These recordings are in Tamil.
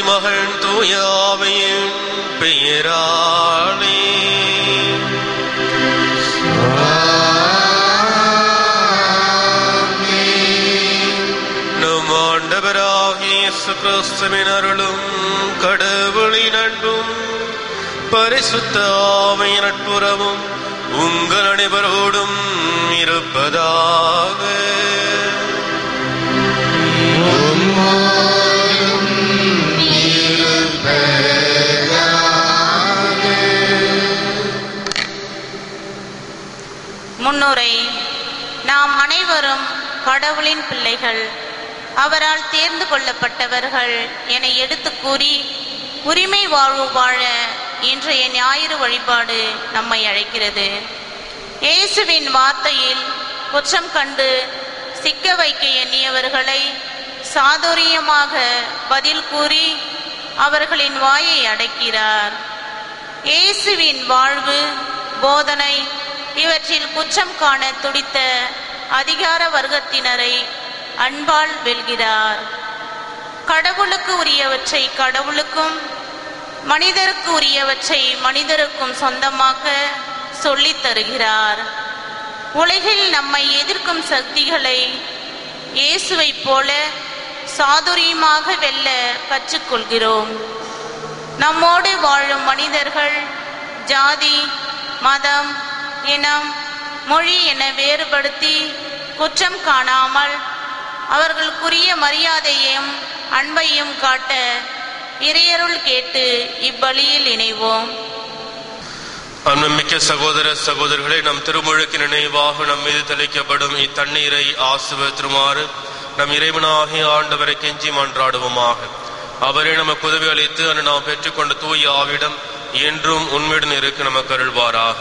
திருமகன் தூயாவையின் பெயராலே நம் ஆண்டவராகிய இயேசு கிறிஸ்துவின் அருளும் கடவுளின் அன்பும் பரிசுத்த ஆவியின் நட்புறவும் உங்கள் அனைவரோடும் இருப்பதாக முன்னுரை நாம் அனைவரும் கடவுளின் பிள்ளைகள் அவரால் தேர்ந்து கொள்ளப்பட்டவர்கள் என எடுத்து கூறி உரிமை வாழ்வு வாழ இன்றைய ஞாயிறு வழிபாடு நம்மை அழைக்கிறது இயேசுவின் வார்த்தையில் குற்றம் கண்டு சிக்க வைக்க எண்ணியவர்களை சாதுரியமாக பதில் கூறி அவர்களின் வாயை அடக்கிறார் இயேசுவின் வாழ்வு போதனை இவற்றில் குற்றம் காண துடித்த அதிகார வர்க்கத்தினரை அன்பால் வெல்கிறார் கடவுளுக்கு உரியவற்றை கடவுளுக்கும் மனிதருக்கு உரியவற்றை மனிதருக்கும் சொந்தமாக்க சொல்லித் தருகிறார் உலகில் நம்மை எதிர்க்கும் சக்திகளை இயேசுவைப் போல சாதுரியமாக வெல்ல கற்றுக்கொள்கிறோம் நம்மோடு வாழும் மனிதர்கள் ஜாதி மதம் இனம் மொழி என வேறுபடுத்தி குற்றம் காணாமல் அவர்களுக்குரிய மரியாதையையும் அன்பையும் காட்ட இறையருள் கேட்டு இப்பலியில் இணைவோம் அன்புமிக்க சகோதர சகோதரர்களே நம் திருமுழுக்கு நினைவாக நம் மீது தெளிக்கப்படும் இத்தண்ணீரை ஆசிர்வதிருமாறு நம் இறைவனாகிய ஆண்டவரை கெஞ்சி மன்றாடுவோமாக அவரே நமக்கு உதவி அளித்து அன்று நாம் பெற்றுக்கொண்ட தூய ஆவிடம் என்றும் உண்மையுடன் இருக்க நமக்கு அருள்வாராக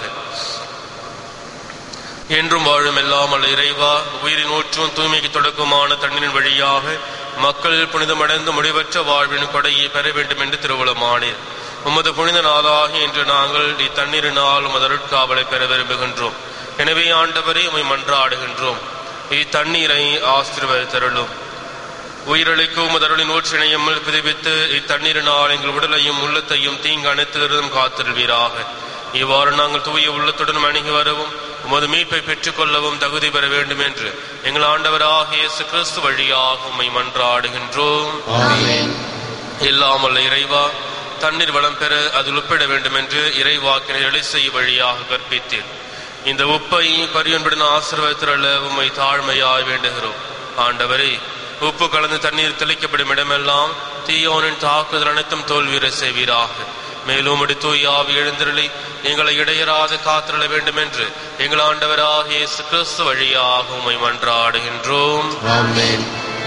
என்றும் வாழும் எல்லாம் அல்ல இறைவா உயிரின் ஊற்றும் தூய்மைக்கு தொடக்கமான தண்ணீரின் வழியாக மக்கள் புனிதமடைந்து முடிவற்ற வாழ்வின் கொடையை பெற வேண்டும் என்று திருவுளமானீர் உமது புனித நாளாகி இன்று நாங்கள் இத்தண்ணீரினால் உமது அருட்காவலை பெற விரும்புகின்றோம் எனவே ஆண்டவரே உமை மன்றாடுகின்றோம் இத்தண்ணீரை ஆசீர்வதித்தருளும் உயிரளிக்கும் உமது அருளின் ஊற்றினையும் புதுப்பித்து இத்தண்ணீரினால் எங்கள் உடலையும் உள்ளத்தையும் தீங்கு அனைத்திலிருந்தும் காத்திருவீராக இவ்வாறு நாங்கள் தூய உள்ளத்துடன் அணுகி வரவும் உமது மீட்பை பெற்றுக்கொள்ளவும் தகுதி பெற வேண்டும் என்று எங்கள் ஆண்டவராக இயேசு கிறிஸ்து வழியாக உம்மை மன்றாடுகின்றோம் இல்லாமல் இறைவா தண்ணீர் வளம் பெற அதில் உப்பிட வேண்டும் என்று இறைவாக்கினை எலிசை வழியாக கற்பித்தீர் இந்த உப்பை பரியன்புடன் ஆசீர்வதித்திரள உம்மை தாழ்மையாய் வேண்டுகிறோம் ஆண்டவரே உப்பு கலந்து தண்ணீர் தெளிக்கப்படும் இடமெல்லாம் தீயோனின் தாக்குதல் அனைத்தும் தோல்வியுற செய்வீராக மேலும் உம்முடைய தூய் ஆவி எழுந்திரளி எங்களை இடையராது காத்திரள வேண்டும் என்று எங்கள் ஆண்டவராக இயேசு கிறிஸ்து வழியாக உம்மை மன்றாடுகின்றோம் ஆமென்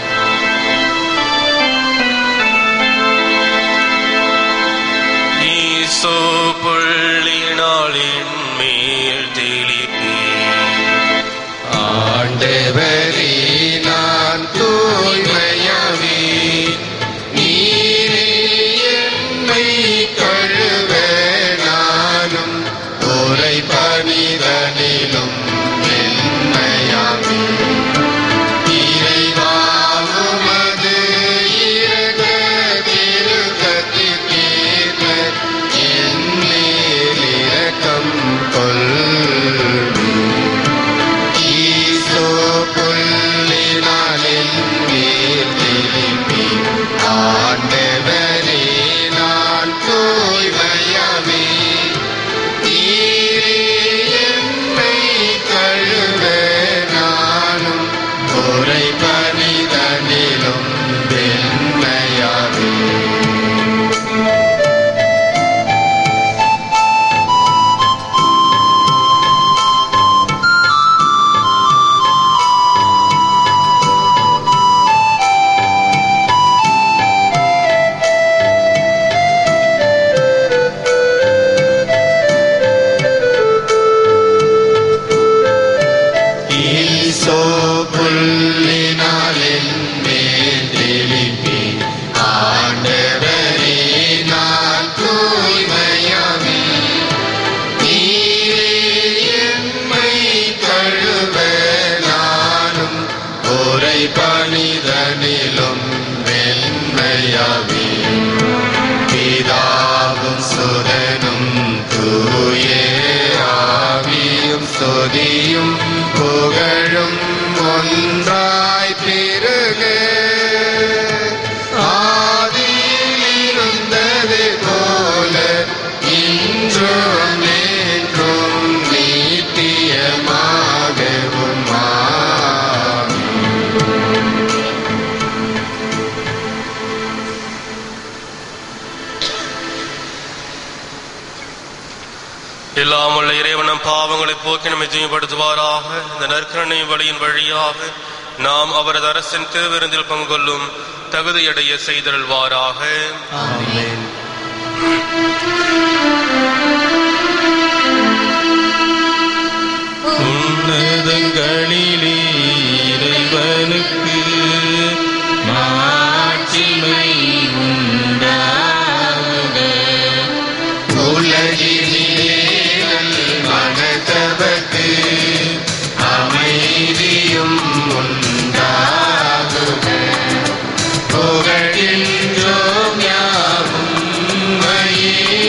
ஈசோ புள்ளினாளின் மேல் தெளிப்பே ஆண்டவரே நான் தூய்மையாவே நீரே என்னை கழுவ நானும் உரை பணிதனிலும் மென்மையாவே இறைவா உமது இரக திருக்கத்திற்கேற்ப என் மேல் இரக்கம் கொள்வீர் ஈசோ புள்ளினாலின் மேல் திருப்பி ஆண்டவரே நான் தூய்மையாவே நீரே என்னை கழுவ நானும் உரை பணிதனிலும் வெண்மையாவே ஈசோ புள்ளினாலின் மேல் தெளிப்பி ஆண்டவரே நான் தூய்மையாவே நீரே எம்மை கழுவ நானும் உரை பணிதனிலும் வெண்மையாவே பிதாவும் சுரனும் தூய ஆவியும் சொதியும் புகழும் ஒன்றாய் பெருக ஆதியில் இருந்தது போல இன்றும் என்றும் நித்தியமாகவும் ஆமென். இல்லாமல் இறைவனம் பாவங்களை போக்கி நம்மை தூய்மைப்படுத்துவாராக இந்த நற்கரணை வழியின் வழியாக நாம் அவரது அரசின் திருவிருந்தில் பங்கொள்ளும் தகுதியடைய செய்தருள்வாராக ஆமென். உன்னதங்களிலே இறைவனுக்கு மாட்சிமை உண்டாகுக உலகினிலே மனத்தவர்க்கு அமைதியும் உண்டாகுக புகழின்றோம் யாவும் உம்மையே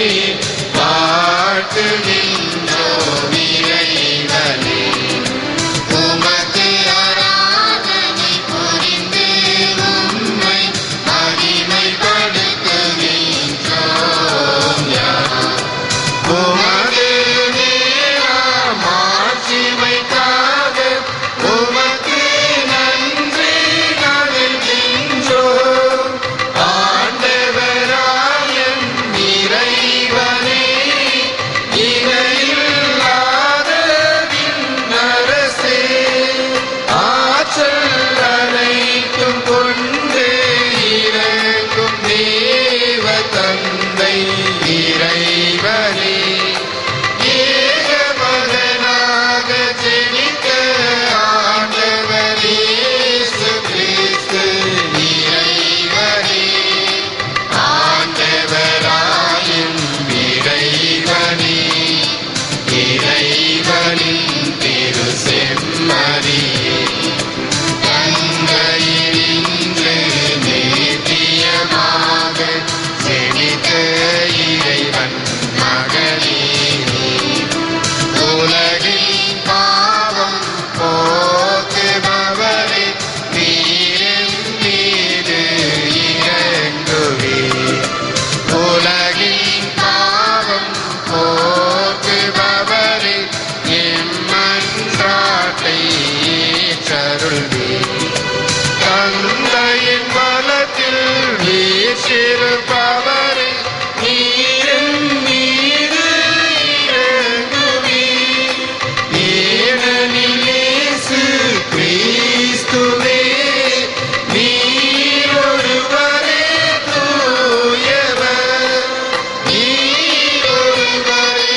வாழ்த்துகின்றோம் இறைவனே உமக்கு ஆராதனை புரிந்து உம்மை மகிமைப்படுத்துகின்றோம் யாம் உமது மாட்சிமைக்காக உமக்கு நன்றி நல்கின்றோம் ஆண்டவராயன் இறைவனே இணையில்லாத விண்ணரசே ஆற்றல் அனைத்தும் கொண்டு இறங்கும் தேவ தந்தை இறைவனே ஏகமகனாக ஜெனிக்க ஆண்டவர் இயேசு கிறிஸ்து இறைவனே ஆண்டவராயும் இறைவனே இறைவனின் திரு செம்மறியே தந்தையினின்று நித்தியமாக செழித்த இறைவன் மகனே நீ. உலகின் பாவம் போக்குபவரே நீரின் மீது இறங்குவீர் உலகின் பாவம் போக்குபவரே எம்மன்றாட்டை ஏற்றருள்வீர் தந்தையின் பலத்தில் வீற்றிருப்பவரே நீரின் மீது இறங்குவீர் ஏனெனில் இயேசு கிறிஸ்துவே நீர் ஒருவரே தூயவர் நீர் ஒருவரே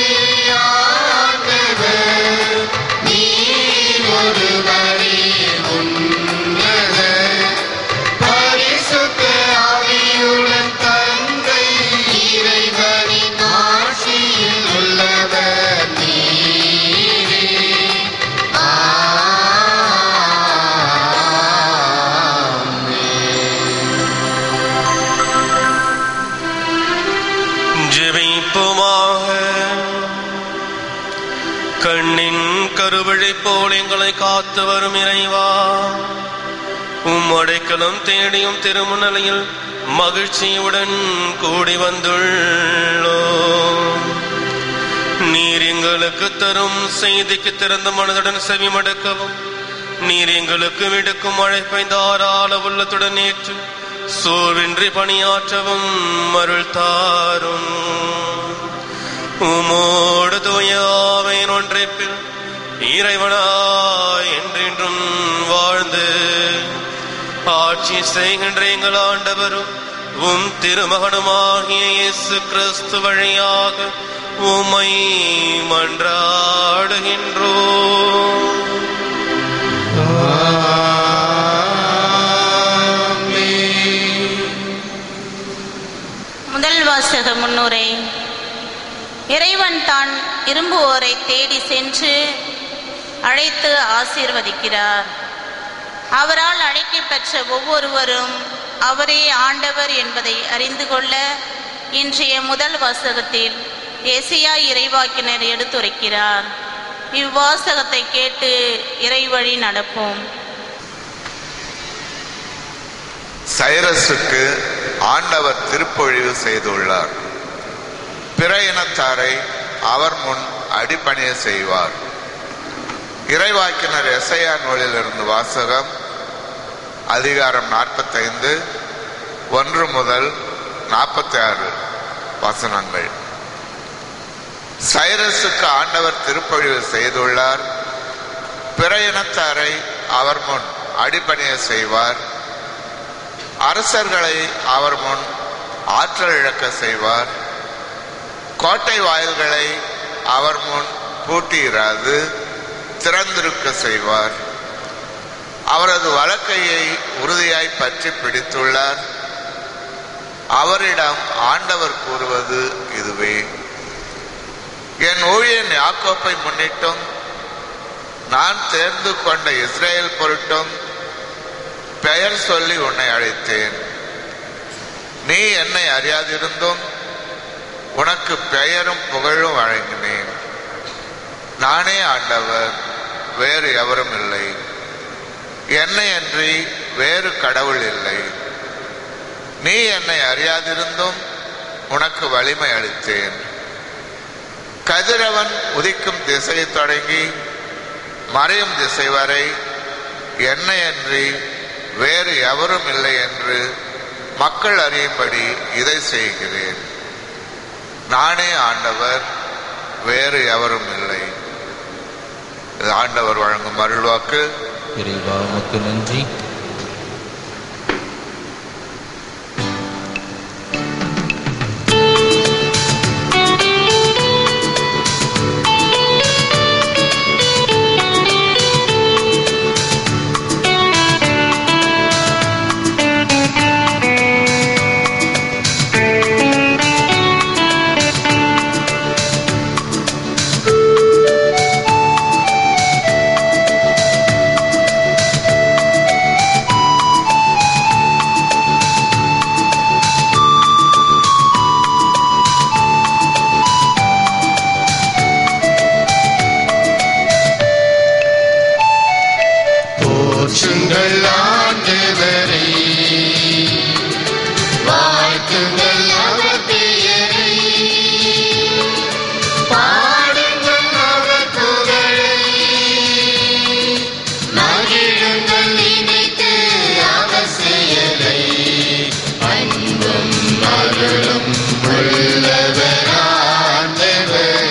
ஆண்டவர் நீர் ஒருவரே உன்னதர் பரிசுத்த ஆவியுடன் தந்தை இறைவனின் ஆட்சியில் உள்ளவர் நீரே ஜெபிப்போமாக கண்ணின் கருவழி போல் எங்களை காத்து வரும் இறைவா உம் அடைக்கலம் தேடியும் திருமுன்னிலையில் மகிழ்ச்சியுடன் கூடி வந்துள்ளோ நீர் எங்களுக்கு தரும் செய்திக்கு திறந்த மனதுடன் செவிமடுக்கவும் நீர் எங்களுக்கு விடுக்கும் அழைப்பை தாராள உள்ளத்துடன் ஏற்று சோர்வின்றி பணியாற்றவும் அருள் தாரும் உமோடு தூயாவின் ஒன்றைப்பில் இறைவனாய் என்றென்றும் வாழ்ந்து ஆட்சி செய்கின்ற எங்கள் ஆண்டவரும் உம் திருமகனுமாகிய இயேசு கிறிஸ்து வழியாக உம்மை மன்றாடுகின்றோம் முதல் வாசக முன்னுரை இறைவன் தான் விரும்புவோரை தேடி சென்று அழைத்து ஆசீர்வதிக்கிறார் அவரால் அழைக்கப் பெற்ற ஒவ்வொருவரும் அவரே ஆண்டவர் என்பதை அறிந்து கொள்ள இன்றைய முதல் வாசகத்தில் எசியா இறைவாக்கினர் எடுத்துரைக்கிறார் இவ்வாசகத்தை கேட்டு இறைவழி நடப்போம் சைரஸுக்கு ஆண்டவர் திருப்பொழிவு செய்துள்ளார் பிற இனத்தாரை அவர் முன் அடிபணிய செய்வார் இறைவாக்கினர் எசையா நூலிலிருந்து வாசகம் அதிகாரம் நாற்பத்தைந்து ஒன்று முதல் நாற்பத்தி ஆறு வசனங்கள் சைரஸுக்கு ஆண்டவர் திருப்பொழிவு செய்துள்ளார் பிற இனத்தாரை அவர் முன் அடிபணிய செய்வார் அரசர்களை அவர் முன் ஆற்றல் இழக்க செய்வார் கோட்டை வாயில்களை அவர் முன் பூட்டியிராது திறந்திருக்க செய்வார் அவரது வழக்கையை உறுதியாய் பற்றி பிடித்துள்ளார் அவரிடம் ஆண்டவர் கூறுவது இதுவே என் ஊழியன் யாக்கோப்பை முன்னிட்டும் நான் தேர்ந்து கொண்ட இஸ்ரேல் பொருட்டும் பெயர் சொல்லி உன்னை அழைத்தேன் நீ என்னை அறியாதிருந்தும் உனக்கு பெயரும் புகழும் வழங்கினேன் நானே ஆண்டவர் வேறு எவரும் இல்லை என்னை அன்றி வேறு கடவுள் இல்லை நீ என்னை அறியாதிருந்தும் உனக்கு வலிமை அளித்தேன் கதிரவன் உதிக்கும் திசை தொடங்கி மறையும் திசை வரை என்னை அன்றி வேறு எவரும் இல்லை என்று மக்கள் அறியும்படி இதை செய்கிறேன் நானே ஆண்டவர் வேறு எவரும் இல்லை இது ஆண்டவர் வழங்கும் அருள்வாக்கு இறைவா உமக்கு நன்றி போற்றுங்கள் ஆண்டவரை வாழ்த்துங்கள் அவர் பெயரை பாடுங்கள் அவர் புகழை மகிழுங்கள் நினைத்து அவர் செயலை அன்பும் அருளும் உள்ளவர் ஆண்டவர்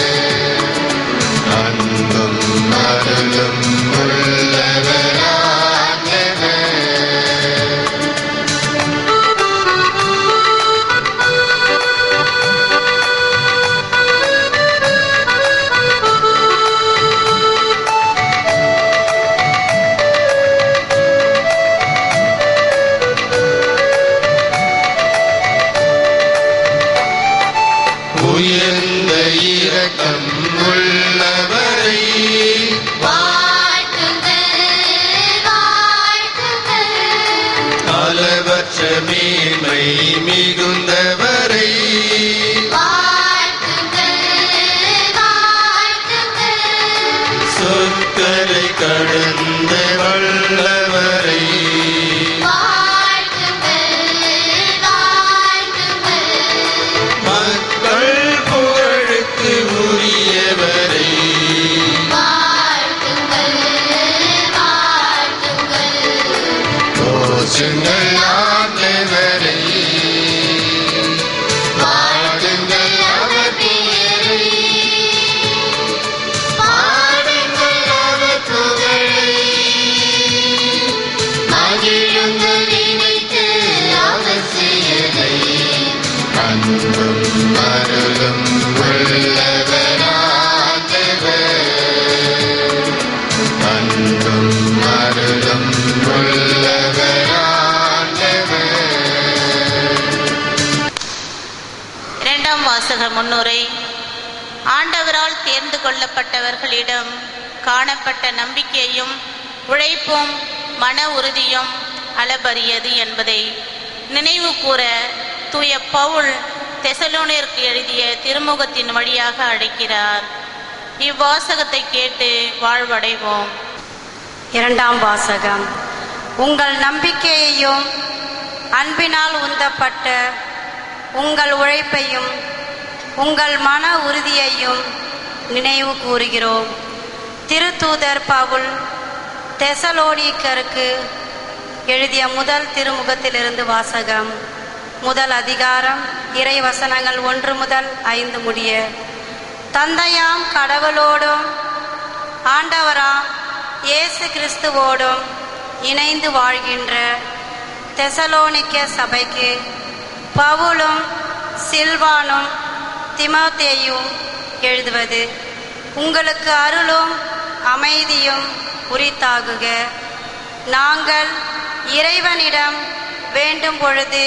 அன்பும் அருளும் உள்ளவர் ஆண்டவர் உயர்ந்த இரக்கம் உள்ளவரை அளவற்ற மேன்மை மிகுந்தவரை சொற்களை கடந்த வல்லவரை மக்கள் புகழுக்கு உரியவரை போற்றுங்கள் ஆண்டவரை வாழ்த்துங்கள் அவர் பெயரை பாடுங்கள் அவர் புகழை மகிழுங்கள் நினைத்து அவர் செயலை அன்பும் அருளும் உள்ளவர் ஆண்டவர் அன்பும் அருளும் உள்ளவர் ஆண்டவர் இரண்டாம் வாசக முன்னுரை ஆண்டவரால் தேர்ந்து கொள்ளப்பட்டவர்களிடம் காணப்பட்ட நம்பிக்கையும் உழைப்பும் மன உறுதியும் அளப்பரியது என்பதை நினைவு கூற தூய பவுல் தெசலோனிற்கு எழுதிய திருமுகத்தின் வழியாக அழைக்கிறார் இவ்வாசகத்தை கேட்டு வாழ்வடைவோம் இரண்டாம் வாசகம் உங்கள் நம்பிக்கையையும் அன்பினால் உந்தப்பட்ட உங்கள் உழைப்பையும் உங்கள் மன உறுதியையும் நினைவு கூறுகிறோம் திருத்தூதர் பவுல் தெசலோனிக்கருக்கு எழுதிய முதல் திருமுகத்திலிருந்து வாசகம் முதல் அதிகாரம் இறை வசனங்கள் ஒன்று முதல் ஐந்து முடிய தந்தையாம் கடவுளோடும் ஆண்டவராம் இயேசு கிறிஸ்துவோடும் இணைந்து வாழ்கின்ற தெசலோனிக்க சபைக்கு பவுலும் சில்வானும் திமோத்தேயும் எழுதுவது உங்களுக்கு அருளும் அமைதியும் உரித்தாகுக நாங்கள் இறைவனிடம் வேண்டும் பொழுது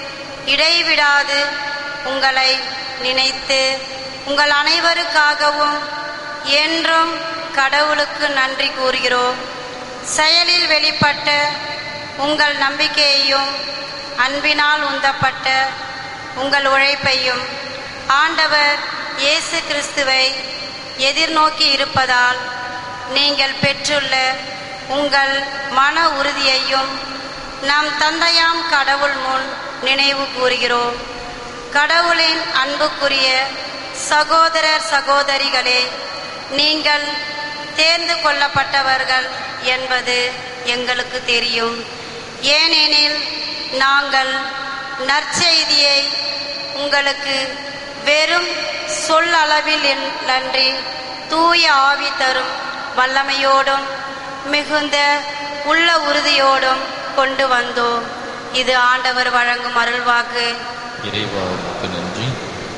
இடைவிடாது உங்களை நினைத்து உங்கள் அனைவருக்காகவும் என்றும் கடவுளுக்கு நன்றி கூறுகிறோம் செயலில் வெளிப்பட்ட உங்கள் நம்பிக்கையையும் அன்பினால் உந்தப்பட்ட உங்கள் உழைப்பையும் ஆண்டவர் இயேசு கிறிஸ்துவை எதிர்நோக்கி இருப்பதால் நீங்கள் பெற்றுள்ள உங்கள் மன உறுதியையும் நம் தந்தையாம் கடவுள் முன் நினைவு கூறுகிறோம் கடவுளின் அன்புக்குரிய சகோதரர் சகோதரிகளே நீங்கள் தேர்ந்து கொள்ளப்பட்டவர்கள் என்பது எங்களுக்கு தெரியும் ஏனெனில் நாங்கள் நற்செய்தியை உங்களுக்கு வெறும் சொல்லளவில் அன்றி தூய ஆவி தரும் வல்லமையோடும் மிகுந்த உள்ள உறுதியோடும் கொண்டு வந்தோம் இது ஆண்டவர் வழங்கும் அருள்வாக்கு இறைவா உமக்கு நன்றி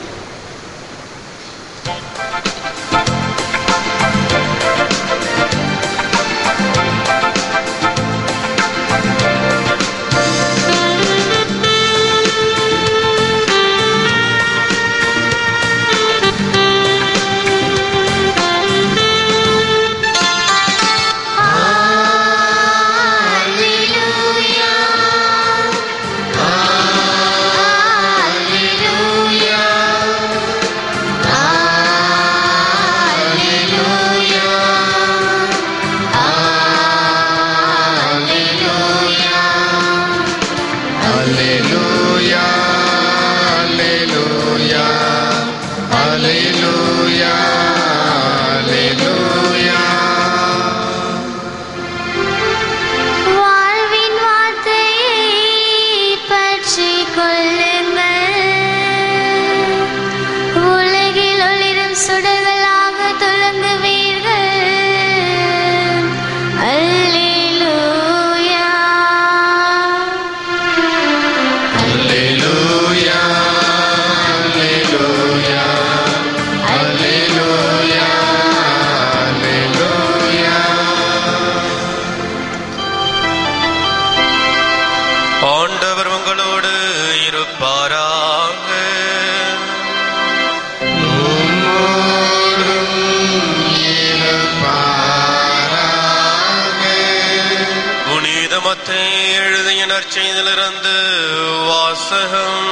Alleluia, Alleluia, Alleluia, Alleluia. வாழ்வின் வார்த்தையை பற்றிக் கொள்ளுங்கள் உலகில் ஒளிரும் சுடர்களாக துலங்குவீர்கள் அல்லேலூயா Alleluia, Alleluia, Alleluia, Alleluia. ஆண்டவர் உங்களோடு இருப்பாராக உம்மோடும் இருப்பாராக. புனிதமத்தை எழுதிய நற்செய்திலிருந்து வாசகம்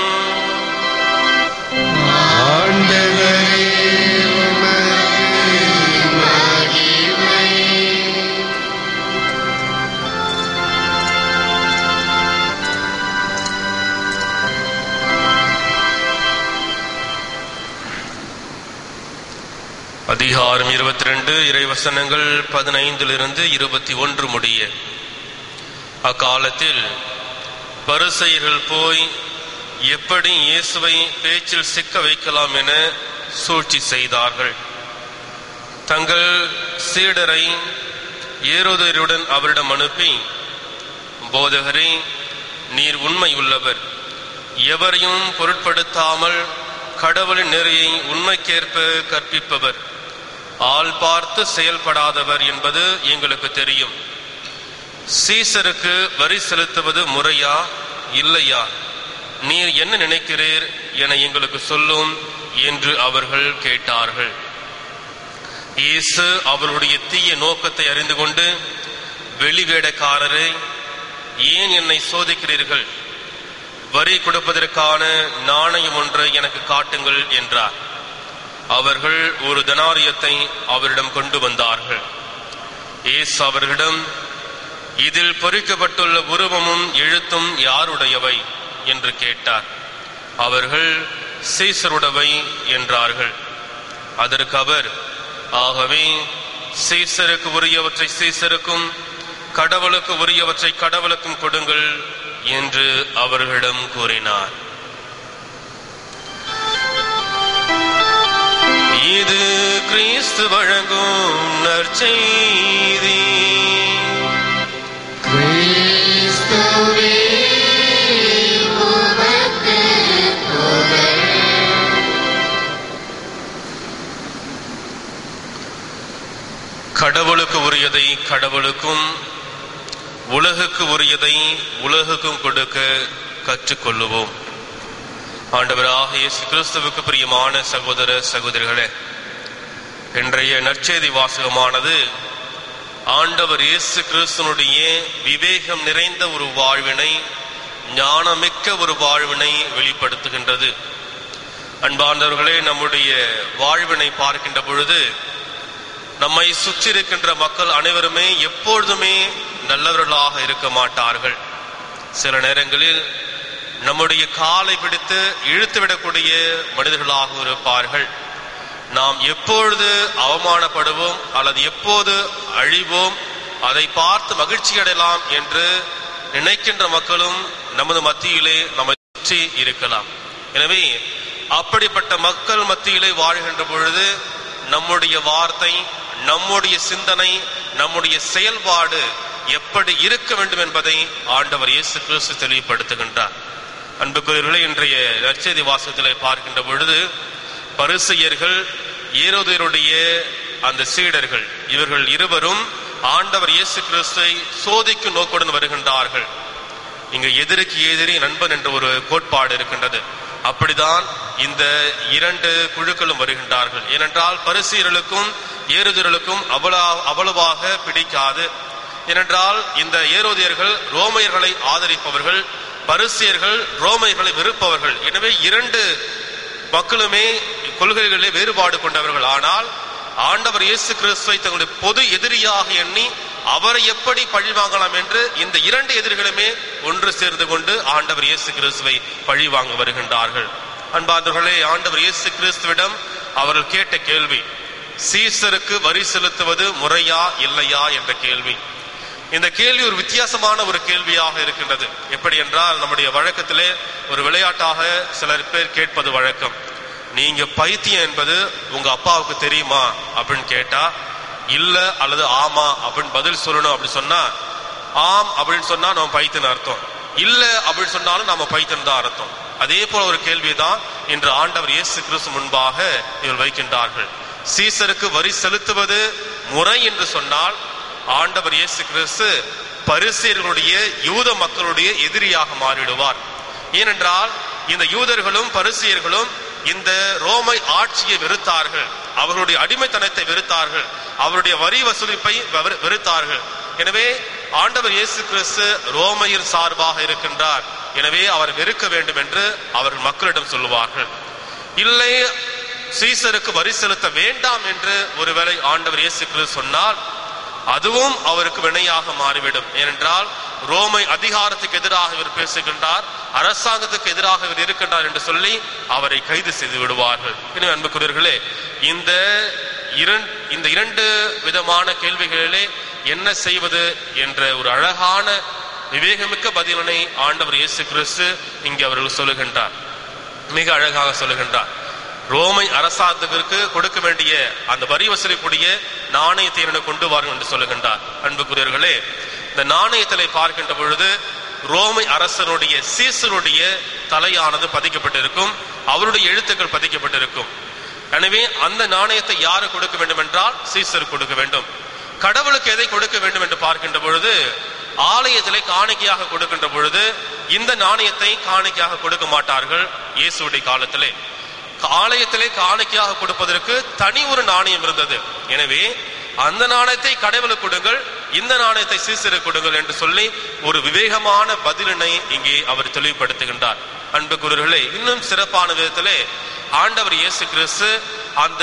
ஆண்டவரே, உமக்கு மகிமை. அதிகாரம் இருபத்தி ரெண்டு இறைவசனங்கள் பதினைந்திலிருந்து இருபத்தி ஒன்று முடிய அக்காலத்தில் பரிசெயர்கள் போய் எப்படி இயேசுவை பேச்சில் சிக்க வைக்கலாம் என சூழ்ச்சி செய்தார்கள் தங்கள் சீடரை ஏரோதருடன் அவரிடம் அனுப்பி போதகரே நீர் உண்மை உள்ளவர் எவரையும் பொருட்படுத்தாமல் கடவுளின் நெறியை உண்மைக்கேற்ப கற்பிப்பவர் ஆள் பார்த்து செயல்படாதவர் என்பது எங்களுக்கு தெரியும் சீசருக்கு வரி செலுத்துவது முறையா இல்லையா நீர் என்ன நினைக்கிறீர் என எங்களுக்கு சொல்லும் என்று அவர்கள் கேட்டார்கள் இயேசு அவருடைய தீய நோக்கத்தை அறிந்து கொண்டு வெளிவேடக்காரரே ஏன் என்னை சோதிக்கிறீர்கள் வரி கொடுப்பதற்கான நாணயம் ஒன்றை எனக்கு காட்டுங்கள் என்றார் அவர்கள் ஒரு தனாரியத்தை அவரிடம் கொண்டு வந்தார்கள் இயேசு அவர்களிடம் இதில் பொறிக்கப்பட்டுள்ள உருவமும் எழுத்தும் யாருடையவை என்று கேட்டார் அவர்கள் சீசருடவை என்றார்கள் அதற்கு அவர் ஆகவே சீசருக்கு உரியவற்றை சீசருக்கும் கடவுளுக்கு உரியவற்றை கடவுளுக்கும் கொடுங்கள் என்று அவர்களிடம் கூறினார் இது கிறிஸ்து வழங்கும் நற்செய்தி கிறிஸ்துவே உமக்கு புகழ் கடவுளுக்கு உரியதை கடவுளுக்கும் உலகுக்கு உரியதை உலகுக்கும் கொடுக்க கற்றுக்கொள்ளுவோம் ஆண்டவராக இயேசு கிறிஸ்துவுக்கு பிரியமான சகோதர சகோதரிகளே இன்றைய நற்செய்தி வாசகமானது ஆண்டவர் இயேசு கிறிஸ்துனுடைய விவேகம் நிறைந்த ஒரு வாழ்வினை ஞானமிக்க ஒரு வாழ்வினை வெளிப்படுத்துகின்றது அன்பார்ந்தவர்களே நம்முடைய வாழ்வினை பார்க்கின்ற பொழுது நம்மை சுற்றி இருக்கின்ற மக்கள் அனைவருமே எப்பொழுதுமே நல்லவர்களாக இருக்க மாட்டார்கள் சில நேரங்களில் நம்முடைய காலை பிடித்து இழுத்துவிடக்கூடிய மனிதர்களாக இருப்பார்கள் நாம் எப்பொழுது அவமானப்படுவோம் அல்லது எப்போது அழிவோம் அதை பார்த்து மகிழ்ச்சி அடையலாம் என்று நினைக்கின்ற மக்களும் நமது மத்தியிலே நம்மை சுற்றி இருக்கலாம் எனவே அப்படிப்பட்ட மக்கள் மத்தியிலே வாழ்கின்ற பொழுது நம்முடைய வார்த்தை நம்முடைய சிந்தனை நம்முடைய செயல்பாடு எப்படி இருக்க வேண்டும் என்பதை ஆண்டவர் இயேசு கிறிஸ்து தெளிவுபடுத்துகின்றார் அன்புக்குரியவர்களே இன்றைய நற்செய்தி வாசகத்திலே பார்க்கின்ற பொழுது பரிசெயர்கள் ஏரோதையருடைய அந்த சீடர்கள் இவர்கள் இருவரும் ஆண்டவர் இயேசு கிறிஸ்துவை சோதிக்கும் நோக்குடன் வருகின்றார்கள் இங்க எதிரிக்கு எதிரி நண்பன் என்ற ஒரு கோட்பாடு இருக்கின்றது அப்படிதான் இந்த இரண்டு குழுக்களும் வருகின்றார்கள் ஏனென்றால் பரிசீலர்களுக்கும் ஏறுதர்களுக்கும் அவ்வளவு அவ்வளவாக பிடிக்காது ஏனென்றால் இந்த ஏரோதியர்கள் ரோமையர்களை ஆதரிப்பவர்கள் பரிசியர்கள் ரோமையர்களை வெறுப்பவர்கள் எனவே இரண்டு மக்களுமே கொள்கைகளிலே வேறுபாடு கொண்டவர்கள் ஆனால் ஆண்டவர் இயேசு கிறிஸ்துவை தங்களுடைய பொது எதிரியாக எண்ணி அவரை எப்படி பழி வாங்கலாம் என்று இந்த இரண்டு எதிரிகளுமே ஒன்று சேர்ந்து கொண்டு ஆண்டவர் இயேசு கிறிஸ்துவை பழி வாங்க வருகின்றார்கள் அன்பார்ந்தவர்களே ஆண்டவர் இயேசு கிறிஸ்துவிடம் அவர்கள் கேட்ட கேள்வி சீசருக்கு வரி செலுத்துவது முறையா இல்லையா என்ற கேள்வி இந்த கேள்வி ஒரு வித்தியாசமான ஒரு கேள்வியாக இருக்கின்றது எப்படி என்றால் நம்முடைய வழக்கத்திலே ஒரு விளையாட்டாக சிலர் பேர் கேட்பது வழக்கம் நீங்க பைத்தியம் என்பது உங்க அப்பாவுக்கு தெரியுமா அப்படின்னு கேட்டா இல்ல அல்லது ஆமா அப்படின்னு பதில் சொல்லணும் அப்படின்னு சொன்னா ஆம் அப்படின்னு சொன்னா நம்ம பைத்தியன் அர்த்தம் இல்ல அப்படின்னு சொன்னாலும் நம்ம பைத்தியன் தான் அர்த்தம் அதே போல ஒரு கேள்விதான் இன்று ஆண்டவர் இயேசு கிறிஸ்து முன்பாக இவர் வைக்கின்றார்கள் சீசருக்கு வரி செலுத்துவது முறை என்று சொன்னால் ஆண்டவர் இயேசு கிறிஸ்து பரிசேயர்களுடைய யூத மக்களுடைய எதிரியாக மாறிடுவார் ஏனென்றால் இந்த யூதர்களும் பரிசேயர்களும் இந்த ரோமை ஆட்சியை வெறுத்தார்கள் அவர்களுடைய அடிமைத்தனத்தை வெறுத்தார்கள் அவருடைய வரி வசூலிப்பை வெறு- வெறுத்தார்கள் எனவே ஆண்டவர் இயேசு கிறிஸ்து ரோமையின் சார்பாக இருக்கின்றார் எனவே அவர் வெறுக்க வேண்டும் என்று அவர்கள் மக்களிடம் சொல்லுவார்கள் இல்லை சீசருக்கு வரி செலுத்த வேண்டாம் என்று ஒருவேளை ஆண்டவர் இயேசு கிறிஸ்து சொன்னால் அதுவும் அவருக்கு வினையாக மாறிவிடும் ஏனென்றால் ரோமை அதிகாரத்துக்கு எதிராக இவர் பேசுகின்றார் அரசாங்கத்துக்கு எதிராக இவர் இருக்கின்றார் என்று சொல்லி அவரை கைது செய்து விடுவார்கள் எனவே அன்புக்குரியவர்களே இந்த இரண் இந்த இரண்டு விதமான கேள்விகளிலே என்ன செய்வது என்ற ஒரு அழகான விவேகமிக்க பதிலனை ஆண்டவர் இயேசு கிறிஸ்து இங்கே அவர்கள் சொல்லுகின்றார் மிக அழகாக சொல்லுகின்றார் ரோமை அரசாங்கத்திற்கு கொடுக்க வேண்டிய அந்த வரி வசூலிக்கூடிய நாணயத்தை எனக்கு கொண்டு வாருங்கள் என்று சொல்லுகின்றார் அன்புக்குரியவர்களே இந்த நாணயத்திலே பார்க்கின்ற பொழுது ரோமை அரசனுடைய சீசருடைய தலையானது பதிக்கப்பட்டிருக்கும் அவருடைய எழுத்துக்கள் பதிக்கப்பட்டிருக்கும் எனவே அந்த நாணயத்தை யாரு கொடுக்க வேண்டும் என்றால் சீசர் கொடுக்க வேண்டும் கடவுளுக்கு எதை கொடுக்க வேண்டும் என்று பார்க்கின்ற பொழுது ஆலயத்திலே காணிக்கையாக கொடுக்கின்ற பொழுது இந்த நாணயத்தை காணிக்கையாக கொடுக்க மாட்டார்கள் இயேசுடைய காலத்திலே ஆலயத்திலே காணிக்கையாக கொடுப்பதற்கு தனி ஒரு நாணயம் இருந்தது எனவே அந்த நாணயத்தை கடவுளுக்கு கொடுங்கள் இந்த நாணயத்தை சீசரு கொடுங்கள் என்று சொல்லி ஒரு விவேகமான பதிலினை இங்கே அவர் தெளிவுபடுத்துகின்றார் அன்பு குருர்களே இன்னும் சிறப்பான விதத்திலே ஆண்டவர் இயேசு கிறிஸ்து அந்த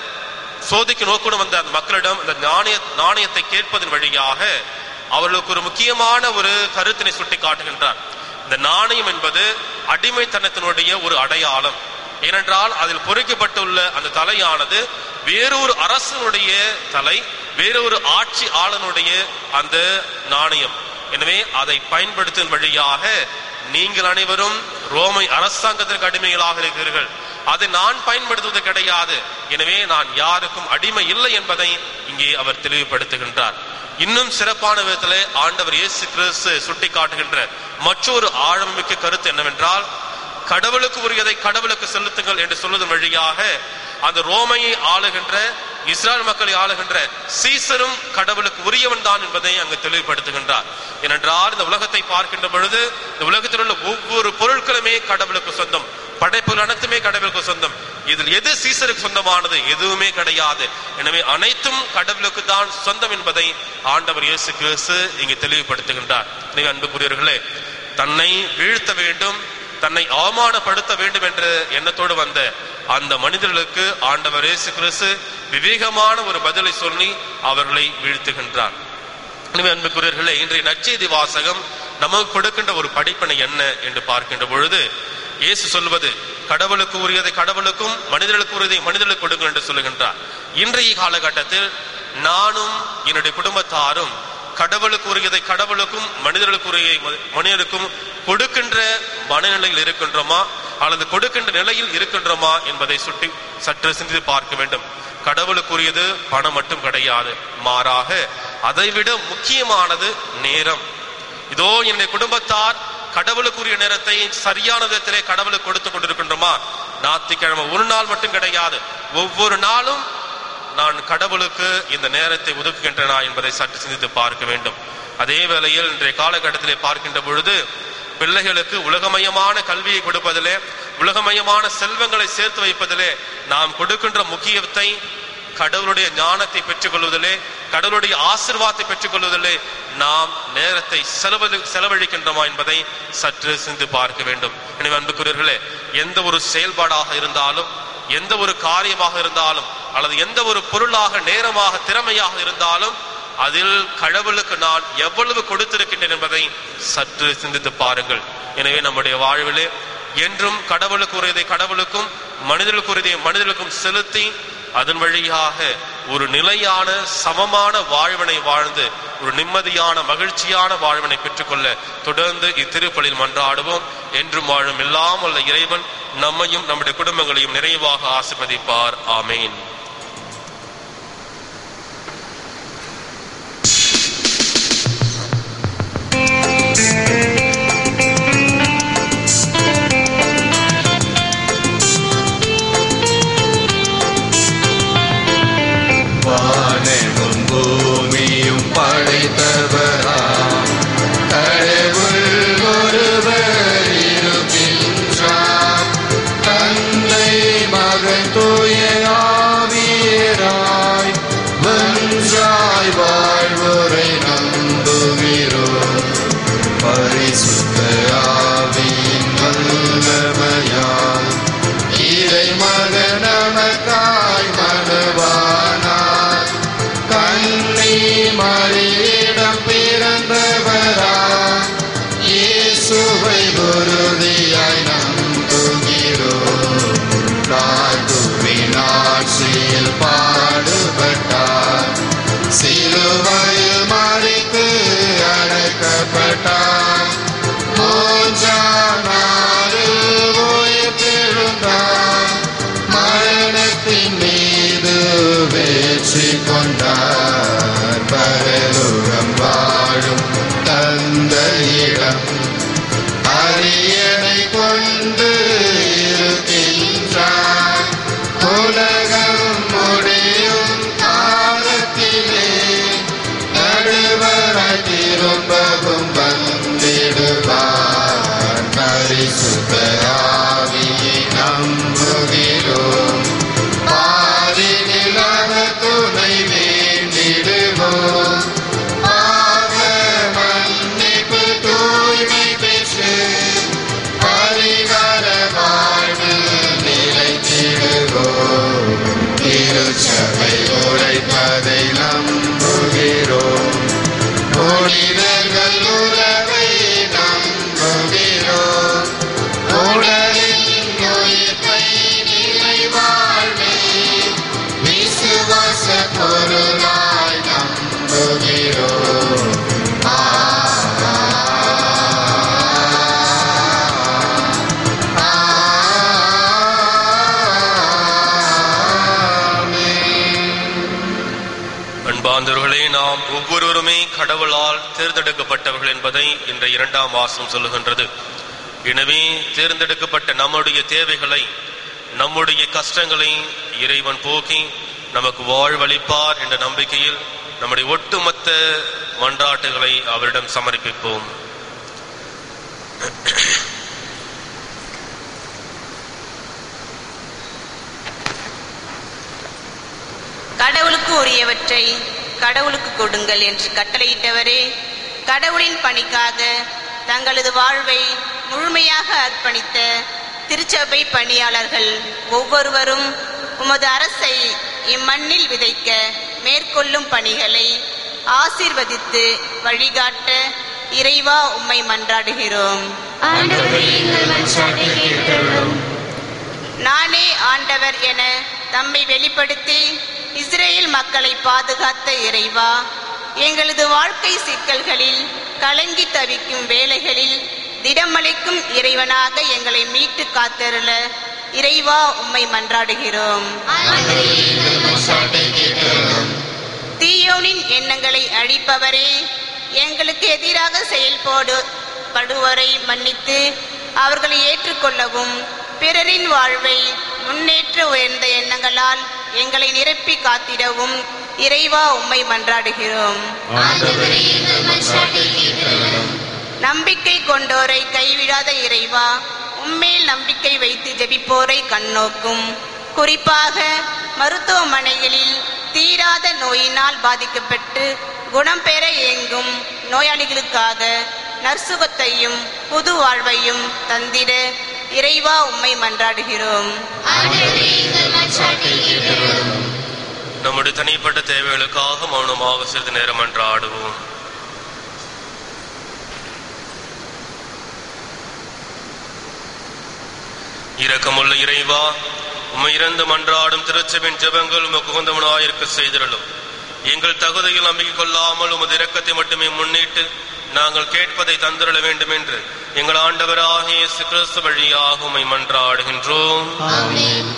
சோதிக்கு நோக்குடன் வந்த அந்த மக்களிடம் இந்த நாணய நாணயத்தை கேட்பதன் வழியாக அவர்களுக்கு ஒரு முக்கியமான ஒரு கருத்தினை சுட்டி காட்டுகின்றார் இந்த நாணயம் என்பது அடிமைத்தனத்தினுடைய ஒரு அடையாளம் ஏனென்றால் அதில் பொறிக்கப்பட்டுள்ள அந்த தலையானது வேறொரு அரசனுடைய தலை வேறொரு ஆட்சி ஆளனுடைய அந்த நாணயம் எனவே அதை பயன்படுத்தும் வழியாக நீங்கள் அனைவரும் ரோமை அரசாங்கத்திற்கு அடிமைகளாக இருக்கிறீர்கள் அதை நான் பயன்படுத்துவது கிடையாது எனவே நான் யாருக்கும் அடிமை இல்லை என்பதை இங்கே அவர் தெளிவுபடுத்துகின்றார் இன்னும் சிறப்பான விதத்திலே ஆண்டவர் இயேசு கிறிஸ்து சுட்டி காட்டுகின்ற மற்றொரு ஆழமிக்க கருத்து என்னவென்றால் கடவுளுக்கு உரியதை கடவுளுக்கு செலுத்துங்கள் என்று சொல்வதன் வழியாக அந்த ரோமையை ஆளுகின்ற இஸ்ராயல் மக்களை ஆளுகின்ற சீசரும் கடவுளுக்கு உரியவன் தான் என்பதை அங்கு தெளிவுபடுத்துகின்றார் ஏனென்றால் இந்த உலகத்தை பார்க்கின்ற பொழுது இந்த உலகத்தில் உள்ள ஒவ்வொரு பொருட்களுமே கடவுளுக்கு சொந்தம் படைப்புகள் அனைத்துமே கடவுளுக்கு சொந்தம் இதில் எது சீசருக்கு சொந்தமானது எதுவுமே கிடையாது எனவே அனைத்தும் கடவுளுக்கு தான் சொந்தம் என்பதை ஆண்டவர் இயேசு கிறிஸ்து இங்கு தெளிவுபடுத்துகின்றார் எனவே அன்புக்குரியவர்களே தன்னை வீழ்த்த வேண்டும் தன்னை அவமானப்படுத்த வேண்டும் என்ற எண்ணத்தோடு வந்த அந்த மனிதர்களுக்கு ஆண்டவர் இயேசு கிறிஸ்து விவேகமான ஒரு பதிலை சொல்லி அவர்களை வீழ்த்துகின்றார் எனவே அன்புக்குரியவர்களே இன்றைய நற்செய்தி வாசகம் நமக்கு கொடுக்கின்ற ஒரு படிப்பினை என்ன என்று பார்க்கின்ற பொழுது இயேசு சொல்வது கடவுளுக்கு உரியதை கடவுளுக்கும் மனிதர்களுக்கு உரியதை மனிதர்களுக்கு கொடுங்கள் என்று சொல்லுகின்றார் இன்றைய காலகட்டத்தில் நானும் என்னுடைய குடும்பத்தாரும் கடவுளுக்கு உரியதை கடவுளுக்கும் மனிதர்களுக்கு உரிய மனிதருக்கும் கொடுக்கின்ற மனநிலையில் இருக்கின்றோமா அல்லது கொடுக்கின்ற நிலையில் இருக்கின்றோமா என்பதை சுட்டி சற்று சிந்தித்து பார்க்க வேண்டும் கடவுளுக்குரியது பணம் மட்டும் கிடையாது மாறாக அதைவிட முக்கியமானது நேரம் இதோ என்னுடைய குடும்பத்தார் கடவுளுக்குரிய நேரத்தை சரியான விதத்திலே கடவுளுக்கு கொடுத்து கொண்டிருக்கின்றோமா ஞாயிற்றுக்கிழமை ஒரு நாள் மட்டும் கிடையாது ஒவ்வொரு நாளும் நான் கடவுளுக்கு இந்த நேரத்தை ஒதுக்குகின்றனா என்பதை சற்று சிந்தித்து பார்க்க வேண்டும் அதே வேளையில் இன்றைய காலகட்டத்திலே பார்க்கின்ற பொழுது பிள்ளைகளுக்கு உலகமயமான கல்வியை கொடுப்பதிலே உலகமயமான செல்வங்களை சேர்த்து வைப்பதிலே நாம் கொடுக்கின்ற முக்கியத்தை கடவுளுடைய ஞானத்தை பெற்றுக்கொள்வதிலே கடவுளுடைய ஆசிர்வாதத்தை பெற்றுக்கொள்வதிலே நாம் நேரத்தை செலவழி செலவழிக்கின்றோமா என்பதை சற்று சிந்து பார்க்க வேண்டும் எனவே அன்புக்குரியவர்களே எந்த ஒரு செயல்பாடாக இருந்தாலும் எந்த ஒரு காரியமாக இருந்தாலும் அல்லது எந்த ஒரு பொருளாக நேரமாக திறமையாக இருந்தாலும் அதில் கடவுளுக்கு நான் எவ்வளவு கொடுத்திருக்கின்றேன் என்பதை சற்று சிந்தித்து பாருங்கள் எனவே நம்முடைய வாழ்விலே என்றும் கடவுளுக்கு உரியதை கடவுளுக்கும் மனிதர்களுக்கு உரியதை மனிதர்களுக்கும் செலுத்தி அதன் வழியாக ஒரு நிலையான சமமான வாழ்வினை வாழ்ந்து ஒரு நிம்மதியான மகிழ்ச்சியான வாழ்வினை பெற்றுக்கொள்ள தொடர்ந்து இத்திருப்பலில் மன்றாடுவோம் என்றும் வாழும் இல்லாமல் இறைவன் நம்மையும் நம்முடைய குடும்பங்களையும் நிறைவாக ஆசிர்வதிப்பார் ஆமேன் வானமும் பூமியும் படைத்தவராம் கடவுள் ஒருவர் இருக்கின்றார் தந்தை மகன் தூய ஆவியராய் ஒன்றாய் வாழ்வுரை நம்புகிறோம் பரிசுத்த ஆவியின் வல்லமையால் இறை மகன் நமக்காய் மனுவானார் கண்ணி மறியிடம் பிறந்தவரா இயேசுவை உறுதியாய் நம்புகிறோம் நாட்டுவின் ஆட்சியில் பாடுபட்டார் சிலுவையில் மறித்து அடைக்கப்பட்டார் மூன்றாம் நாளில் உயிர்த்தெழுந்தார் மரணத்தின் மீது வெற்றி கொண்டார் பரலோகம் வாழும் தந்தையிடம் அரியணை கொண்டு இருக்கின்றார் உலகம் முடியும் காலத்திலே நடுவராய் திரும்பவும் வந்திடுவார் பரிசுத்த ஆவியை நம்புகிறோம் பாரினில் அவர் துணை வேண்டிடுவோம் திருச்சபை உரைப்பதை நம்புகிறோம் புனிதர்கள் உறவை நம்புகிறோம் உடலின் உயிர்ப்பை நிலை வாழ்வை விசுவாச பொருளாய் நம்புகிறோம் அன்பாந்தவர்களே நாம் ஒவ்வொருவருமே கடவுளால் தேர்ந்தெடுக்கப்பட்டவர்கள் என்பதை இன்றைய இரண்டாம் வாசம் சொல்லுகின்றது எனவே தேர்ந்தெடுக்கப்பட்ட நம்முடைய தேவைகளை நம்முடைய கஷ்டங்களை இறைவன் போக்கி நமக்கு வாழ்வளிப்பார் என்ற நம்பிக்கையில் நம்முடைய ஒட்டுமொத்த மன்றாட்டுகளை அவரிடம் சமர்ப்பிப்போம் கடவுளுக்கு உரியவற்றை கடவுளுக்கு கொடுங்கள் என்று கட்டளையிட்டவரே கடவுளின் பணிக்காக தங்களது வாழ்வை முழுமையாக அர்ப்பணித்த திருச்சபை பணியாளர்கள் ஒவ்வொருவரும் உமது அரசை இம்மண்ணில் விதைக்க மேற்கொள்ளும் பணிகளை ஆசீர்வதித்து வழிகாட்ட இறைவா உம்மை மன்றாடுகிறோம் ஆண்டவரே எங்கள் மன்றாட்டை கேட்டருளும் நானே ஆண்டவர் என தம்மை வெளிப்படுத்தி இஸ்ரேல் மக்களை பாதுகாத்த இறைவா எங்களது வாழ்க்கை சிக்கல்களில் கலங்கி தவிக்கும் வேளைகளில் திடமளிக்கும் இறைவனாக எங்களை மீட்டு காத்தருள இறைவா உம்மை மன்றாடுகிறோம் ஆண்டவரே எங்கள் மன்றாட்டை கேட்டருளும் தீயோனின் எண்ணங்களை அழிப்பவரே எங்களுக்கு எதிராக செயல்பாடு படுவரை மன்னித்து அவர்களை ஏற்றுக்கொள்ளவும் பிறரின் வாழ்வை முன்னேற்ற உயர்ந்த எண்ணங்களால் எங்களை நிரப்பி காத்திடவும் இறைவா உம்மை மன்றாடுகிறோம் ஆண்டவரே எங்கள் மன்றாட்டை கேட்டருளும் நம்பிக்கை கொண்டோரை கைவிடாத இறைவா உம்மேல் நம்பிக்கை வைத்து ஜெபிப்போரை கண்ணோக்கும் குறிப்பாக மருத்துவமனைகளில் தீராத நோயினால் பாதிக்கப்பட்டு குணம் பெற இயங்கும் நோயாளிகளுக்காக நற்சுகத்தையும் புது வாழ்வையும் தந்திட இறைவா உம்மை மன்றாடுகிறோம் ஆண்டவரே எங்கள் மன்றாட்டை கேட்டருளும் நம்முடைய தனிப்பட்ட தேவைகளுக்காக மௌனமாக சிறிது நேரம் அன்றாடுவோம் இரக்கமுள்ள இறைவா உம்மை இறந்து மன்றாடும் திருச்சபின் ஜெபங்கள் உமக்கு உகந்தவனாயிருக்க செய்திருளும் எங்கள் தகுதியில் நம்பிக்கை கொள்ளாமல் உமது இரக்கத்தை மட்டுமே முன்னிட்டு நாங்கள் கேட்பதை தந்திரள வேண்டும் என்று எங்கள் ஆண்டவராகிய இயேசு கிறிஸ்து வழியாக உம்மை மன்றாடுகின்றோம் ஆமென்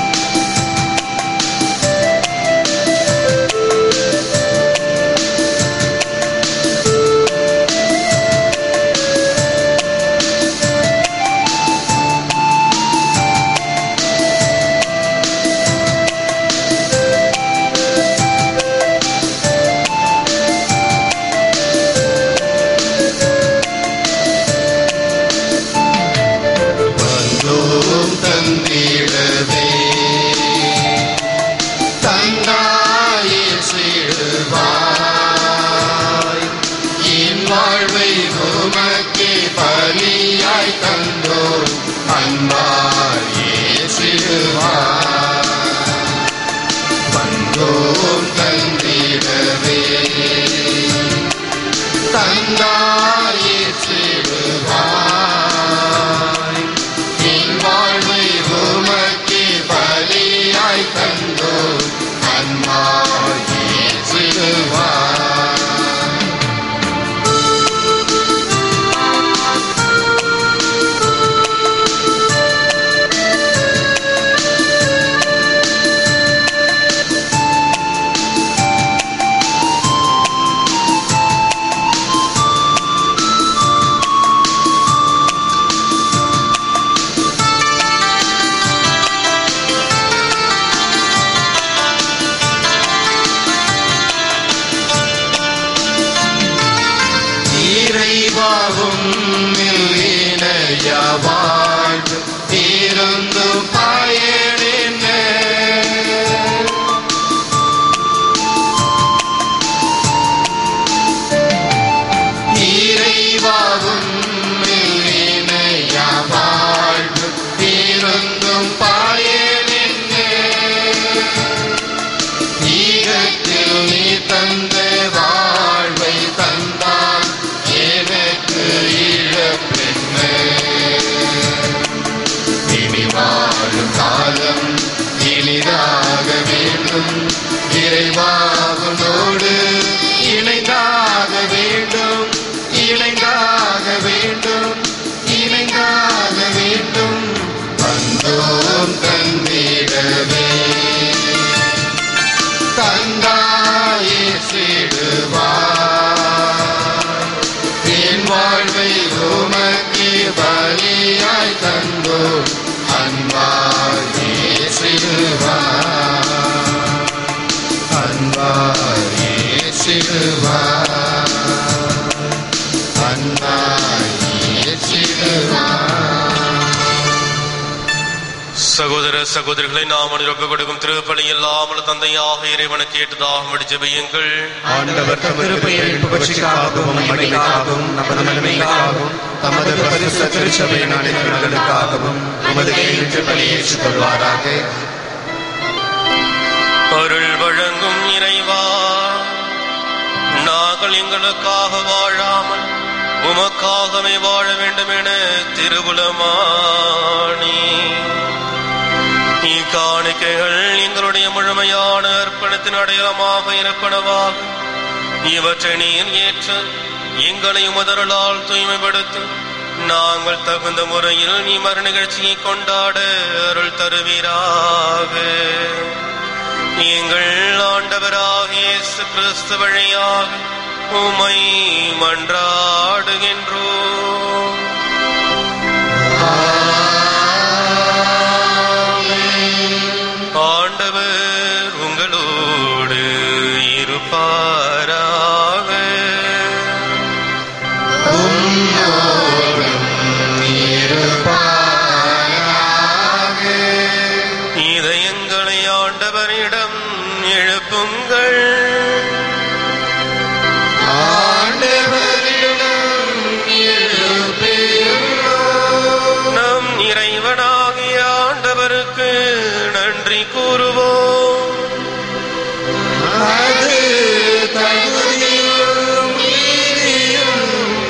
ஆ இறைவாகுனோடு இணைந்தாக வேண்டும் இணைந்தாக வேண்டும் இணைந்தாக வேண்டும் வந்தோம் தந்திடவே தந்தாயே சிடுவார் என் வாழ்வை உமக்கு பலியாய் தந்தோம் அன்பாயே சிடுவார் அன்பாயே சிடுவார் அன்பாயே சிடுவார் சகோதர சகோதரிகளை நாம் ஒப்பு கொடுக்கும் திருப்பலி இல்லாமல் தந்தையாக இறைவனுக்கு ஏற்றதாக ஜெபியுங்கள் ஆண்டவர் தமது பெயரின் புகழ்ச்சிக்காகவும் மகிமைக்காகவும் நமது நன்மைக்காகவும் தமது பரிசுத்த திருச்சபையின் அனைவர்களுக்காகவும் உமது கையிட்டு பலியேற்றுக் கொள்வாராக அருள் வழங்கும் இறைவா நாங்கள் எங்களுக்காக வாழாமல் உமக்காகவே வாழ வேண்டும் என திருவுலமானி இக்காணிக்கைகள் எங்களுடைய முழுமையான அர்ப்பணத்தின் அடையாளமாக இருப்பனவாக இவற்றை நீர் ஏற்று எங்களை உமதரலால் தூய்மைப்படுத்தும் நாங்கள் தகுந்த முறையில் நீ மறு நிகழ்ச்சியை கொண்டாட அருள் தருவீராக எங்கள் ஆண்டவராக இயேசு கிறிஸ்து வழியாக உமை மன்றாடுகின்றோம் ஆண்டவர் உங்களோடு இருப்பாராக இதயங்களை ஆண்டவரிடம் எழுப்புங்கள் நம் இறைவனாகிய ஆண்டவருக்கு நன்றி கூறுவோம் அது தகுதியும் நீதியும்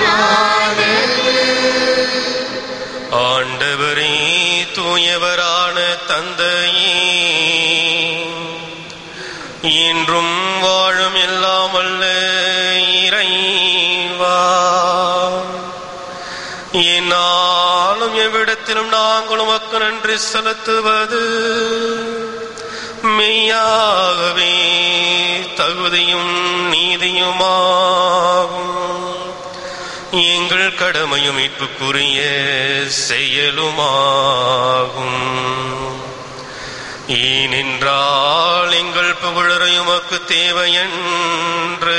ஆண்டவரே தூயவரான தந்தையே இன்றும் வாழும் இல்லாமல்ல இறைவா என்னாலும் எவ்விடத்திலும் நாங்கள் உமக்கு நன்றி செலுத்துவது மெய்யாகவே தகுதியும் நீதியுமாகும் எங்கள் கடமையும் மீட்புக்குரிய செயலுமாகும் ஏனென்றால் எங்கள் புகழரை உமக்கு தேவையன்று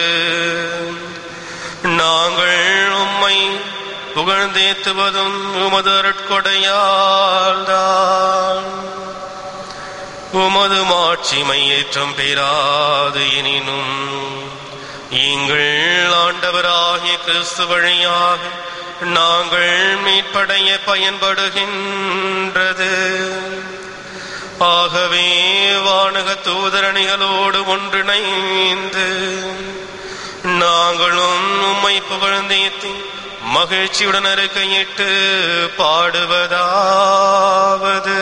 நாங்கள் உம்மை புகழ்ந்தேத்துவதும் உமது அருட்கொடையால் உமது மாட்சிமை ஏற்றம் பெறாது எனினும் எங்கள் ஆண்டவராகிய கிறிஸ்து வழியாக நாங்கள் மீட்படைய பயன்படுகின்றது ஆகவே வானக தூதரணிகளோடு ஒன்றிணைந்து நாங்களும் உம்மை புகழ்ந்தேத்தி மகிழ்ச்சியுடன் அறிக்கையிட்டு பாடுவதாவது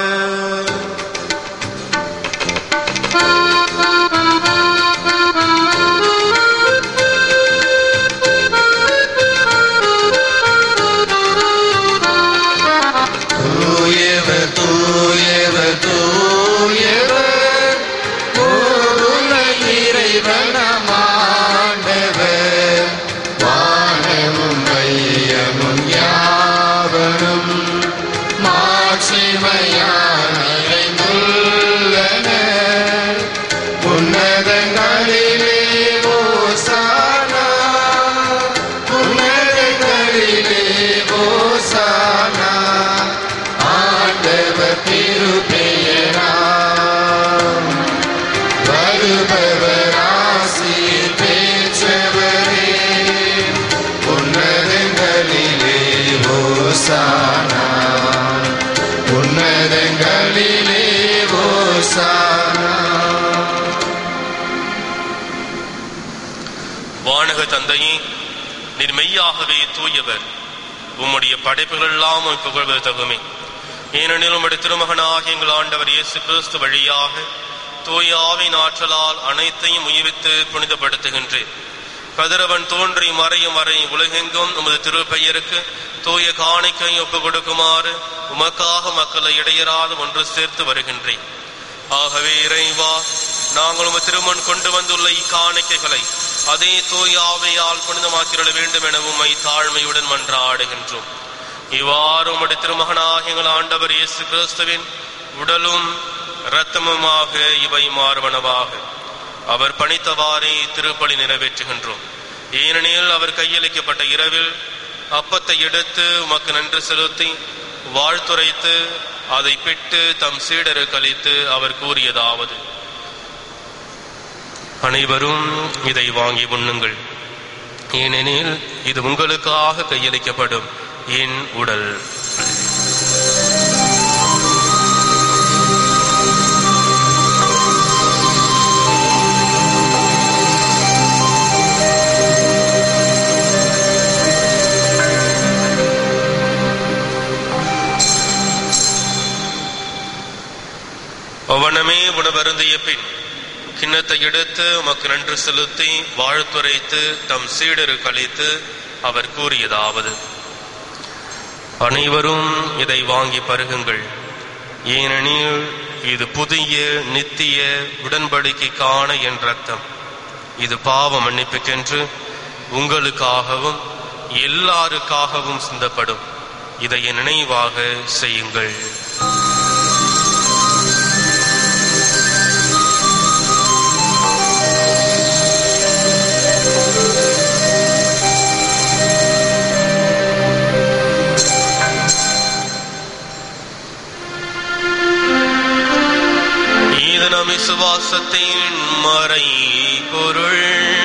தூயவர் தூயவர் தூயவர் பூர்ண இறைவனமாண்டவர் வானமும் மையமும் யாவனும் மாட்சிமையால் நிறைந்துள்ளன உன்னதங்களிலே ஓசானா உன்னதங்களிலே ஓசானா ஆண்டவர் திருப்பெயராம் வருபவர் ஆசீர் பெற்றவரே உன்னதங்களிலே ஓசானா உன்னதங்களிலே ஓசானா வானக தந்தையே நீர் மெய்யாகவே தூயவர் உம்முடைய படைப்புகள் எல்லாம் உம்மை புகழ்வது தகுமே ஏனெனில் உம்முடைய திருமகனாகிய எங்கள் ஆண்டவர் இயேசு கிறிஸ்து வழியாக தூய ஆவின் ஆற்றலால் அனைத்தையும் உயிர்வித்து புனிதப்படுத்துகின்றேன் கதிரவன் தோன்றி மறையும் வரை உலகெங்கும் உமது திருப்பெயருக்கு தூய காணிக்கை ஒப்பு கொடுக்குமாறு உமக்காக மக்களை இடையராது ஒன்று சேர்த்து வருகின்றேன் ஆகவே இறைவா நாங்கள் உமது திருமண் கொண்டு வந்துள்ள இக்காணிக்கைகளை அதே தூய ஆவையால் புனிதமாக்கிட வேண்டும் என உம்மை தாழ்மையுடன் மன்றாடுகின்றோம் இவ்வாறு உம்முடைய திருமகனாக எங்கள் ஆண்டவர் இயேசு கிறிஸ்துவின் உடலும் இரத்தமுமாக இவை மாறுவனவாக அவர் பணித்தவாறே திருப்பலி நிறைவேற்றுகின்றோம் ஏனெனில் அவர் கையளிக்கப்பட்ட இரவில் அப்பத்தை எடுத்து உமக்கு நன்றி செலுத்தி வாழ்த்துரைத்து அதை பிட்டு தம் சீடருக்கு அளித்து அவர் கூறியதாவது அனைவரும் இதை வாங்கி உண்ணுங்கள் ஏனெனில் இது உங்களுக்காக கையளிக்கப்படும் என் உடல் அவனமே உணவருந்திய பின் கிண்ணத்தை எடுத்து உமக்கு நன்றி செலுத்தி வாழ்த்துரைத்து தம் சீடருக்கு அளித்து அவர் கூறியதாவது அனைவரும் இதை வாங்கி பருகுங்கள் ஏனெனில் இது புதிய நித்திய உடன்படிக்கைக்கான என் ரத்தம் இது பாவ மன்னிப்புக்கென்று உங்களுக்காகவும் எல்லாருக்காகவும் சிந்தப்படும் இதை என் நினைவாக செய்யுங்கள் இது நம் விசுவாசத்தின் மறை பொருள்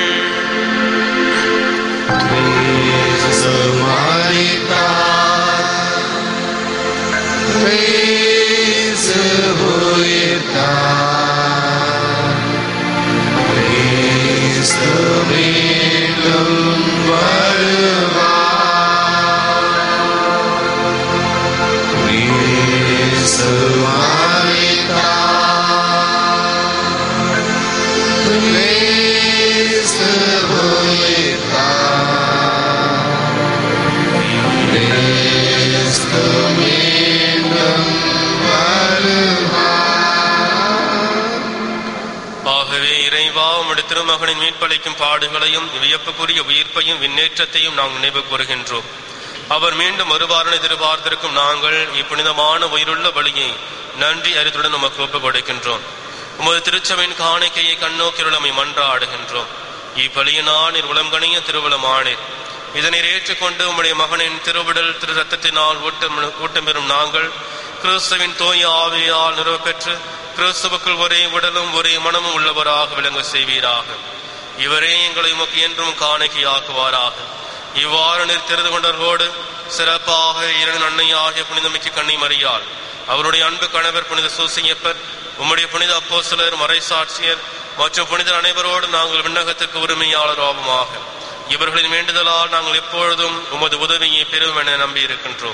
ஆகவே இறைவா உம்முடைய திருமகனின் மீட்பளிக்கும் பாடுகளையும் வியப்புக்குரிய உயிர்ப்பையும் விண்ணேற்றத்தையும் நாம் நினைவு கூறுகின்றோம் அவர் மீண்டும் வருவாரன் எதிர்பார்த்திருக்கும் நாங்கள் இப்புனிதமான உயிருள்ள வழியை நன்றி அறிதுடன் நமக்கு ஒப்புக் கொடுக்கின்றோம் உமது திருச்சபையின் காணிக்கையை கண்ணோக்கிருளமை மன்றாடுகின்றோம் இப்பலியினால் நீர் உளம்கணிய திருவுளமானீர் இதனை ஏற்றுக்கொண்டு உம்முடைய மகனின் திருவிடல் திரு ரத்தத்தினால் ஊட்டம் ஊட்டம் பெறும் நாங்கள் கிறிஸ்துவின் தூய ஆவியால் நிறுவப்பெற்று கிறிஸ்துவுக்குள் ஒரே உடலும் ஒரே மனமும் உள்ளவராக விளங்க செய்வீராக இவரே எங்களை உமக்கு என்றும் காணிக்கையாக்குவாராக இவ்வாறு நீர் தெரிந்து கொண்டவர்களோடு சிறப்பாக இரண்டு அன்னையாகிய புனிதமிக்க கண்ணி மறியால் அவருடைய அன்பு கணவர் புனித சூசியப்பர் உம்முடைய புனித அப்போஸ்தலர் மறைசாட்சியர் மற்றும் புனிதர் அனைவரோடு நாங்கள் விண்ணகத்திற்கு உரிமையாளர் ஆவோமாக இவர்களின் வேண்டுதலால் நாங்கள் எப்பொழுதும் உமது உதவியை பெறும் என நம்பி இருக்கின்றோம்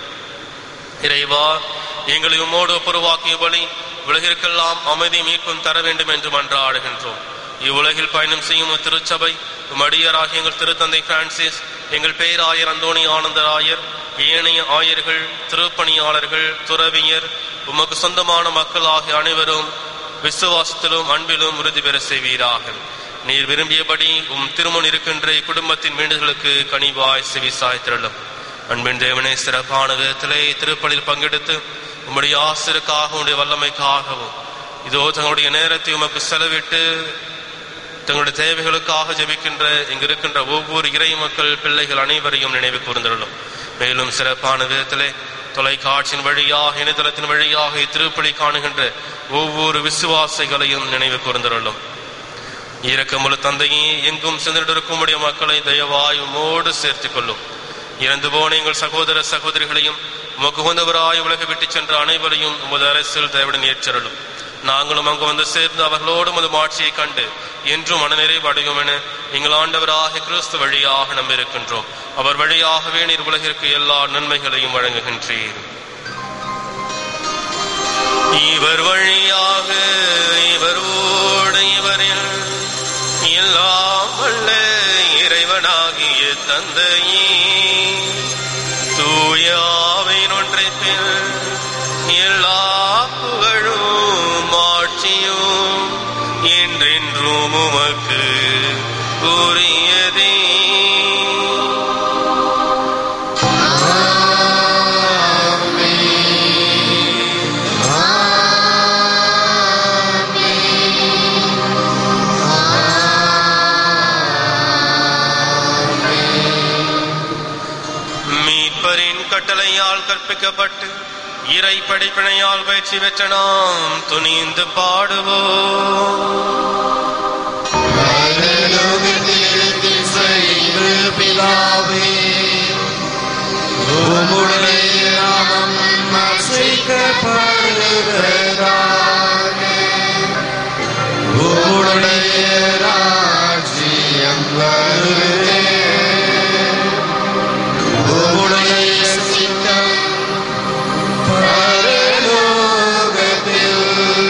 இறைவா எங்களை உம்மோடு ஒப்புருவாக்கியபடி உலகிற்கெல்லாம் அமைதி மீட்பும் தர வேண்டும் என்று மன்றாடுகின்றோம் இவ்வுலகில் பயணம் செய்யும் உம் திருச்சபை உம் அடியராகிய எங்கள் திருத்தந்தை பிரான்சிஸ் எங்கள் பேராயர் அந்தோணி ஆனந்தராயர் ஏனைய ஆயர்கள் திருப்பணியாளர்கள் துறவியர் உமக்கு சொந்தமான மக்கள் ஆகிய அனைவரும் விசுவாசத்திலும் அன்பிலும் உறுதி பெற செய்வீராக நீர் விரும்பியபடி உம் திருமண் இருக்கின்ற இக்குடும்பத்தின் வேண்டுதலுக்கு கனிவாய் செவிசாய் திரளும் அன்பின் தேவனே சிறப்பான விதத்திலே திருப்பலில் பங்கெடுத்து உம்முடைய ஆசிருக்காக உடைய வல்லமைக்காகவும் இதோ தங்களுடைய நேரத்தை உமக்கு செலவிட்டு தங்களுடைய தேவைகளுக்காக ஜெபிக்கின்ற இங்கு இருக்கின்ற ஒவ்வொரு இறை மக்கள் பிள்ளைகள் அனைவரையும் நினைவு கூர்ந்திருளும் மேலும் சிறப்பான விதத்திலே தொலைக்காட்சியின் வழியாக இணையதளத்தின் வழியாக இத்திருப்பலி காணுகின்ற ஒவ்வொரு விசுவாசிகளையும் நினைவு கூர்ந்திருளும் இரக்கமுள்ள தந்தையே எங்கும் சிந்தனிருக்கும் உடைய மக்களை தயவாய் உமோடு சேர்த்துக் கொள்ளும் இறந்து போன எங்கள் சகோதர சகோதரிகளையும் உமக்கு உகந்தவராய் உலக விட்டுச் சென்ற அனைவரையும் உமது அரசில் தயவுடன் ஏற்றருளும் நாங்களும் அங்கு வந்து சேர்ந்து அவர்களோடு உமது மாட்சியை கண்டு என்றும் மனநிறைவு அடையும் என எங்கள் ஆண்டவராக கிறிஸ்து வழியாக நம்பியிருக்கின்றோம் அவர் வழியாகவே நீர் உலகிற்கு எல்லா நன்மைகளையும் வழங்குகின்றீர் இவர் வழியாக இவர் தந்தையே தூயாவின் ஒன்றைப்பில் எல்லா புகழும் ஆட்சியும் என்றென்றும் உமக்கு உரியதே மீட்பரின் கட்டளையால் கற்பிக்கப்பட்டு இறை படிப்பினையால் பயிற்சி பெற்ற நாம் துணிந்து பாடுவோம் பரலோகத்தில் செய்து பிதாவே உம்முடைய நாமம் அசைக்கப்படுவதாக உம்முடைய ராஜ்யம் வருவே உம்முடைய சித்தம் பரலோகத்தில்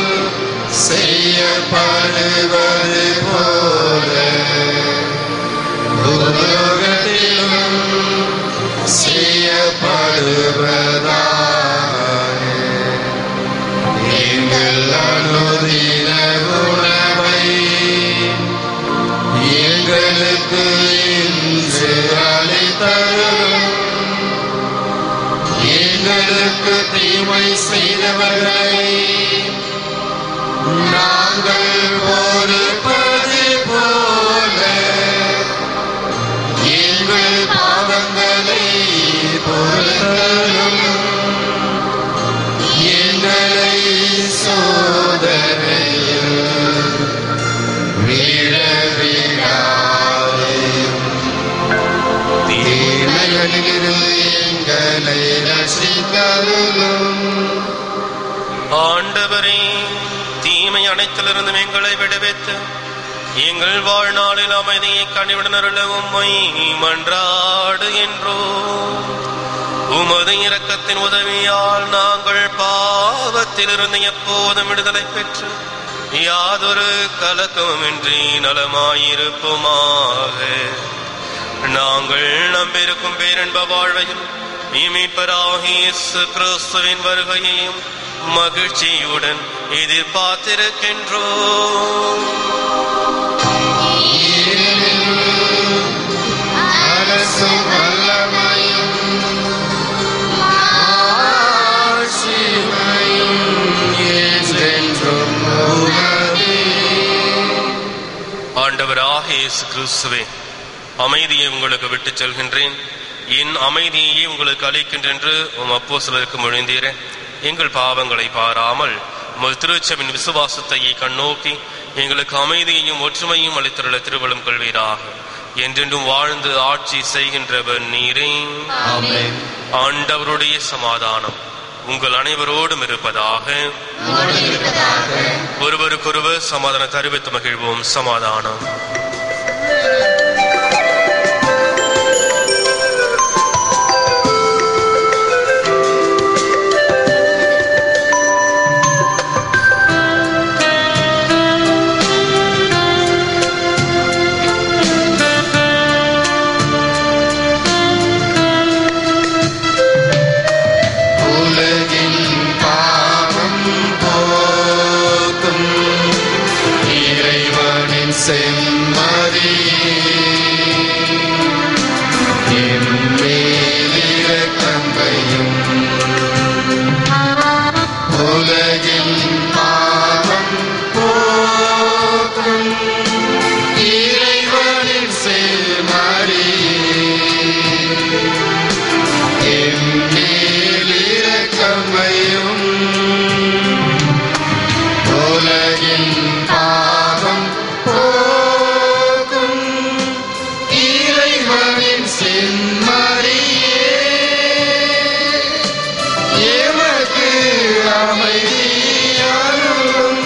செய்யப்படுவது போல உலகத்திலும் செய்யப்படுவதாக எங்கள் அனுதின உணவை எங்களுக்கு இன்று அளித்தருளும் எங்களுக்கு தீமை செய்தவர்களை நாங்கள் பொறுப்பது போல எங்கள் பாவங்களை பொறுத்தலும் எங்களை சோதனையில் விழவிடாதேயும் தீமைகளிலிருந்து எங்களை ரசித்தருளும் ஆண்டவரே தீமை அனைத்திலிருந்தும் எங்களை விடுவித்து எங்கள் வாழ்நாளில் அமைதியை கனிவுடனருள உம்மை மன்றாடு என்றோம் உமது இரக்கத்தின் உதவியால் நாங்கள் பாவத்திலிருந்து எப்போதும் விடுதலை பெற்று யாதொரு கலக்கமின்றி நலமாயிருப்போமாக நாங்கள் நம்பியிருக்கும் பேரன்ப வாழ்வையும் இமைப்பராகிய இயேசு கிறிஸ்துவின் வருகையையும் மகிழ்ச்சியுடன் எதிர்பார்த்திருக்கின்றோம் அரசும் வல்லமையும் ஆட்சிமையும் என்றென்றும் உமதே. ஆண்டவராக இயேசு கிறிஸ்துவே அமைதியை உங்களுக்கு விட்டுச் செல்கின்றேன் என் அமைதியையே உங்களுக்கு அளிக்கின்றேன் என்று உம் அப்போஸ்தலருக்கு மொழிந்தீரே எங்கள் பாவங்களை பாராமல் உமது திருச்சபின் விசுவாசத்தை கண்ணோக்கி எங்களுக்கு அமைதியையும் ஒற்றுமையும் அளித்துள்ள திருவள்ளும் கொள்வீராக என்றென்றும் வாழ்ந்து ஆட்சி செய்கின்றவர் நீரே ஆமென் ஆண்டவருடைய சமாதானம் உங்கள் அனைவரோடும் இருப்பதாக உம்மோடு இருப்பதாக ஒருவருக்கொருவர் சமாதானம் தெரிவித்து மகிழ்வோம் சமாதானம் உலகின் பாவம் போக்கும் இறைவனின் செம்மறியே என் மேலிரக்கம் வையும் உலகின் பாவம் போக்கும் இறைவனின் செம்மறியே எம்மேலிரக்கமையும் உலகின் பாவம் போக்கும் இறைவனின் செம்மறியே எமக்கு அமைதியாரும்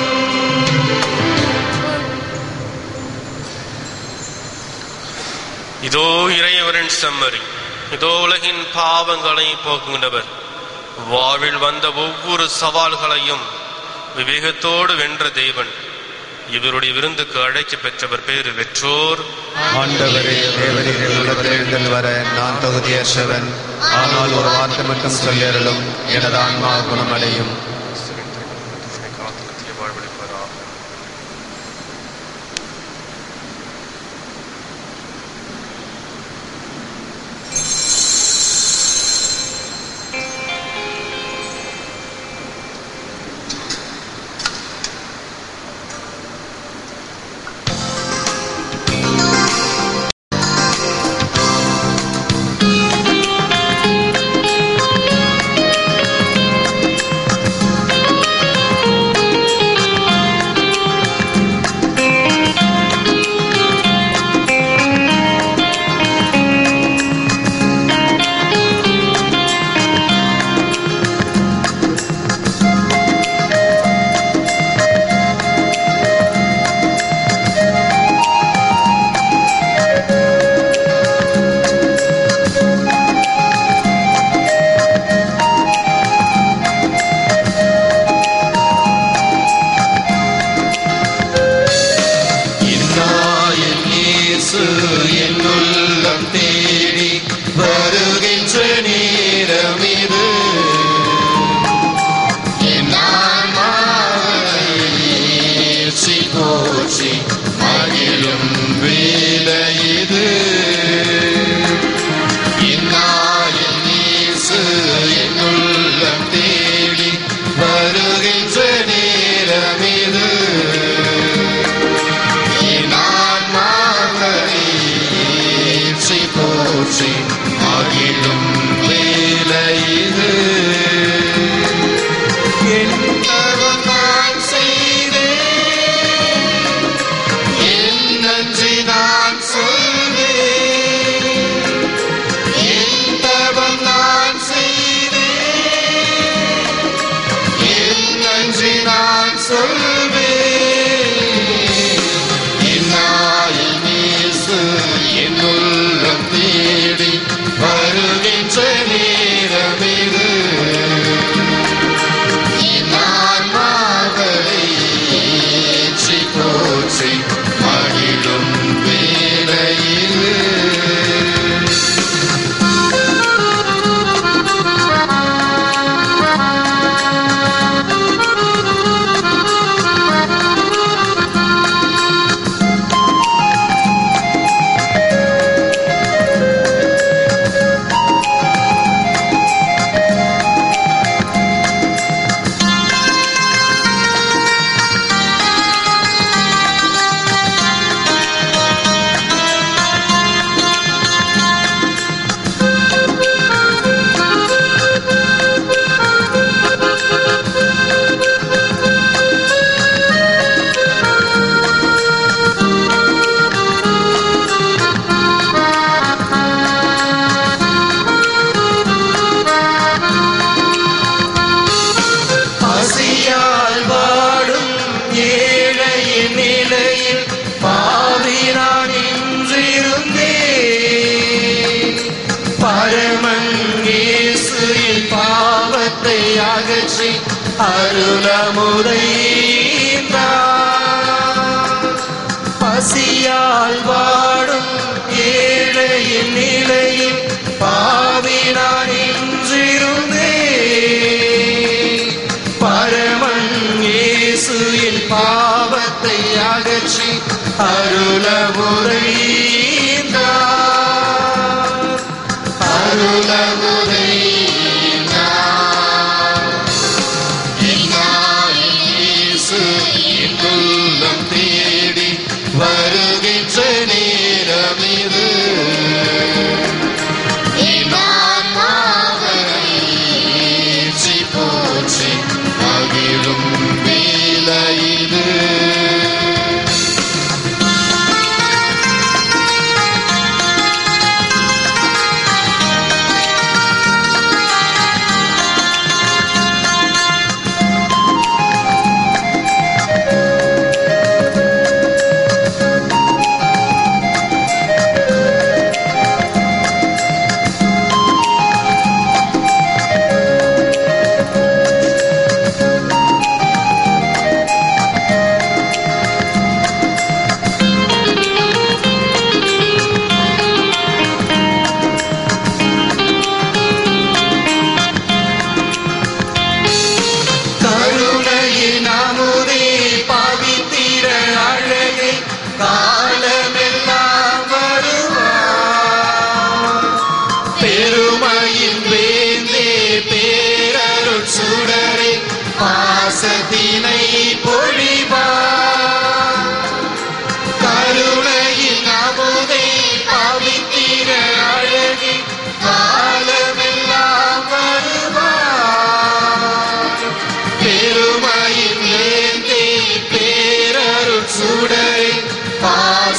இதோ இறையவரின் செம்மறி இதோ உலகின் பாவங்களை போக்குகின்றவர் வாழ்வில் வந்த ஒவ்வொரு சவால்களையும் விவேகத்தோடு வென்ற தேவன் இவருடைய விருந்துக்கு அழைக்க பெற்றவர் பேறு பெற்றோர் ஆண்டவரே தேவரீர் உள்ளத்தில் எழுந்தல் வர நான் தகுதியற்றவன் ஆனால் ஒரு வார்த்தை மட்டும் சொல்லியருளும் எனது ஆன்மா குணமடையும் இன்னாயின் இயேசு என் உள்ளம் தேடி வருகின்ற நேரம் இது என் ஆன்மாவை ஏற்றி போற்றி மகிழும் வேலை இது இன்னாயின் இயேசு என் உள்ளம் தேடி வருகின்ற நேரம் இது நான் மாற்றி போற்றி மகிழும் வேலை இது என்னவன் நான் செய்தேன் என் நன்றி நான் சொல்வேன் என் தவம் நான் செய்தேன் என் நன்றி நான் சொல்வேன் இந்நாளில் இயேசு என் உள்ளம் தேடி வருகின்ற நேரம் இது என் ஆன்மாவை ஏற்றி போற்றி மகிழும் வேலை இது பசியால் வாடும் ஏழையின் நிலையில் பாவினான் நின்றிருந்தேன் பரமன் இயேசு என் பாவத்தை அகற்றி அருளமுதை பசியால் வாடும் ஏழையின் நிலையில் பாவினான் நின்றிருந்தேன் பரமன் இயேசு என் பாவத்தை அகற்றி அருளமுறை அருளமுறை இயேசு என் உள்ளம் தேடி வருகின்ற நேரம் இது என் ஆன்மாவை ஏற்றி போற்றி மகிழும் வேலை இது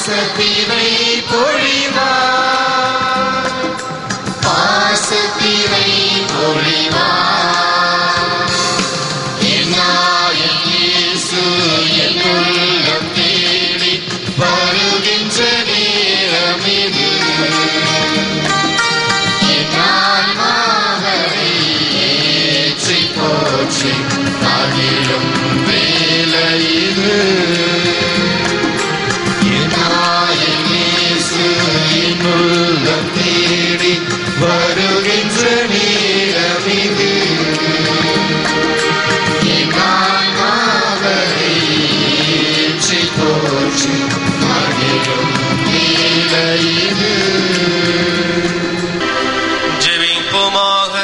பாசத்தினை பொழிவார் பாசத்தினை பொழிவார் என் நாயன் இயேசு என் உள்ளம் தேடி வருகின்ற நேரம் இது என் ஆன்மாவை ஏற்றி போற்றி மகிழும் வேலை இது என் நாயன் இயேசு என் உள்ளம் தேடி வருகின்ற நேரம் இது என் ஆன்மாவை ஏற்றி போற்றி மகிழும் வேலை இது ஜெபிப்போமாக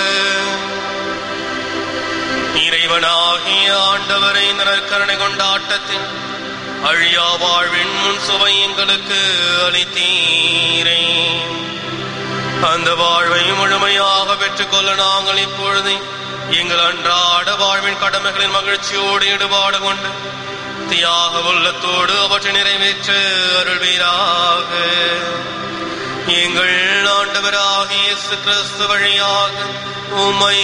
இறைவனாகிய ஆண்டவரை நற்கருணை கொண்ட ஆட்டத்தில் அழியா வாழ்வின் முன் சுவை எங்களுக்கு அளித்தீரே அந்த வாழ்வை முழுமையாக பெற்றுக்கொள்ள நாங்கள் இப்பொழுது எங்கள் அன்றாட வாழ்வின் கடமைகளின் மகிழ்ச்சியோடு ஈடுபாடு கொண்டு தியாக உள்ளத்தோடு அவற்றை நிறைவேற்ற அருள்வீராக எங்கள் ஆண்டவராகிய இயேசு கிறிஸ்து வழியாக உம்மை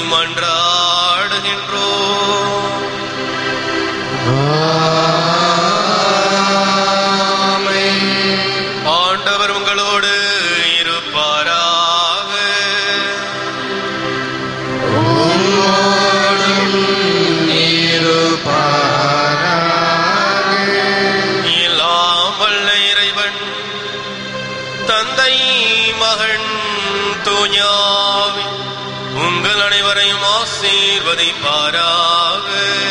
மன்றாடுகின்றோம் ஆண்டவர் உங்களோடு இருப்பாராக எல்லாம் வல்ல இறைவன் தந்தை மகன் தூஞாவி உங்கள் அனைவரையும் ஆசீர்வதிப்பாராக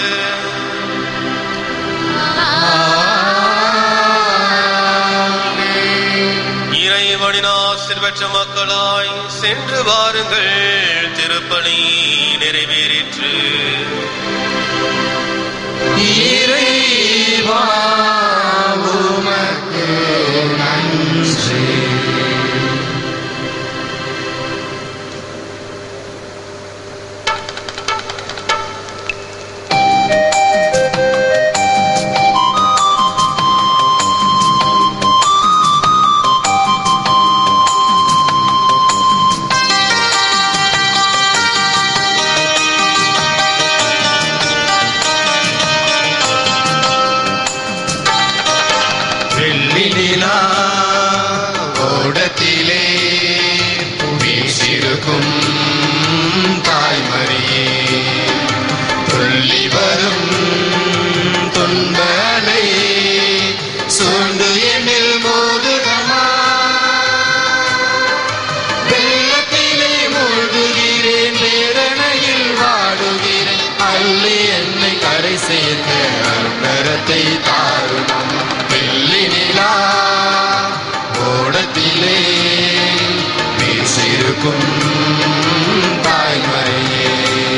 இறைவனின் ஆசிர் பெற்ற மக்களாய் சென்று வாருங்கள் திருப்பலி நிறைவேறிற்று இறைவா உமக்கு நன்றி வெள்ளி நிலா ஓடத்திலே வீசிருக்கும் தாய்மரியே துள்ளி வரும் துன்பலை சூழ்ந்து என்னில் மோதுகமா வெள்ளத்திலே மூழ்குகிறேன் வேதனையில் வாடுகிறேன் அள்ளி என்னை கரை சேர்க்க அருக்கரத்தை தாரும் வெள்ளி நிலா ஓடத்திலே வீசிருக்கும் தாய்மறையே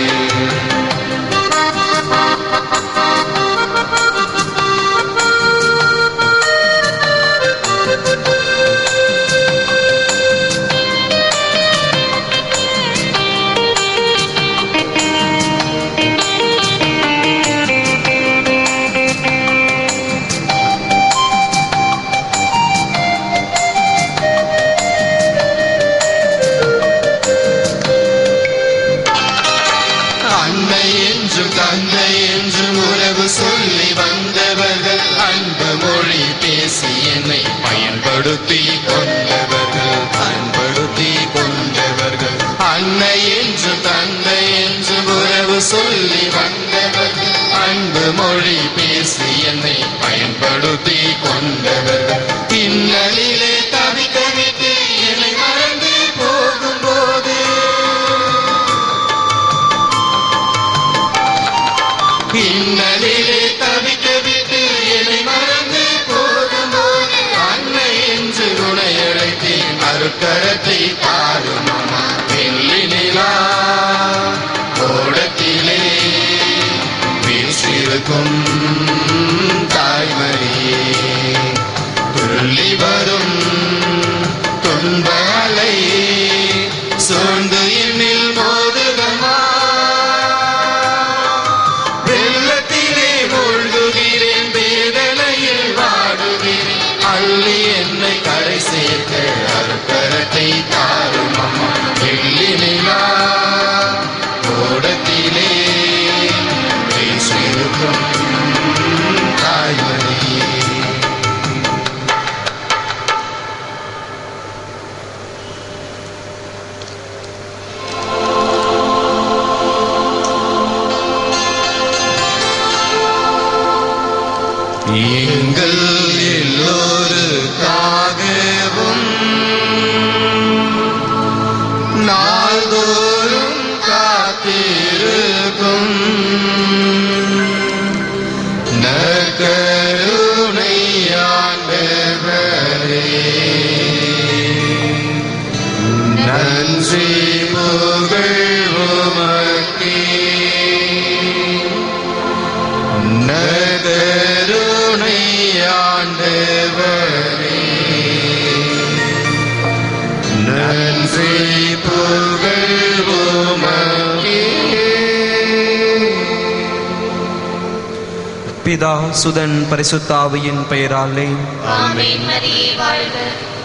அன்னை என்றும் தந்தை என்றும் உறவு சொல்லி வந்தவர்கள் அன்பு மொழி பேசி என்னை பயன்படுத்தி கொண்டவர்கள் பயன்படுத்தி கொண்டவர்கள் அன்னை என்றும் தந்தை என்றும் உறவு சொல்லி வந்தவர்கள் அன்பு மொழி பேசி என்னை பயன்படுத்தி கொண்டவர்கள் பின்னலிலே தவிக்க விட்டு என்னை மறந்து போகும்போது பின்னலிலே தவிக்க விட்டு என்னை மறந்து போகும்போது அன்னை என்று உனை அழைத்தேன் அருக்கரத்தை தாரும் அம்மா வெள்ளி நிலா ஓடத்திலே வீசிருக்கும் தாய்மரியே துள்ளி வரும் துன்பலை சூழ்ந்து என்னில் மோதுகமா வெள்ளத்திலே மூழ்குகிறேன் வேதனையில் வாடுகிறேன் அல்ல தாரும் அம்மா வெள்ளி நிலா ஓடத்திலே வீற்றிருக்கும் தாய்மணியே எங்கள் எல்லோருக்காகவும் நாள்தோறும் காத்திருக்கும் நற்கருணையாண்டவரே நன்றி புகழ்வுமக்கே நகருணையாண்டவரே நன்றி புகழ்வுமக்கே பிதா சுதன் பரிசுத்தாவியின் பெயராலே ஆமென் மரியே வாழ்க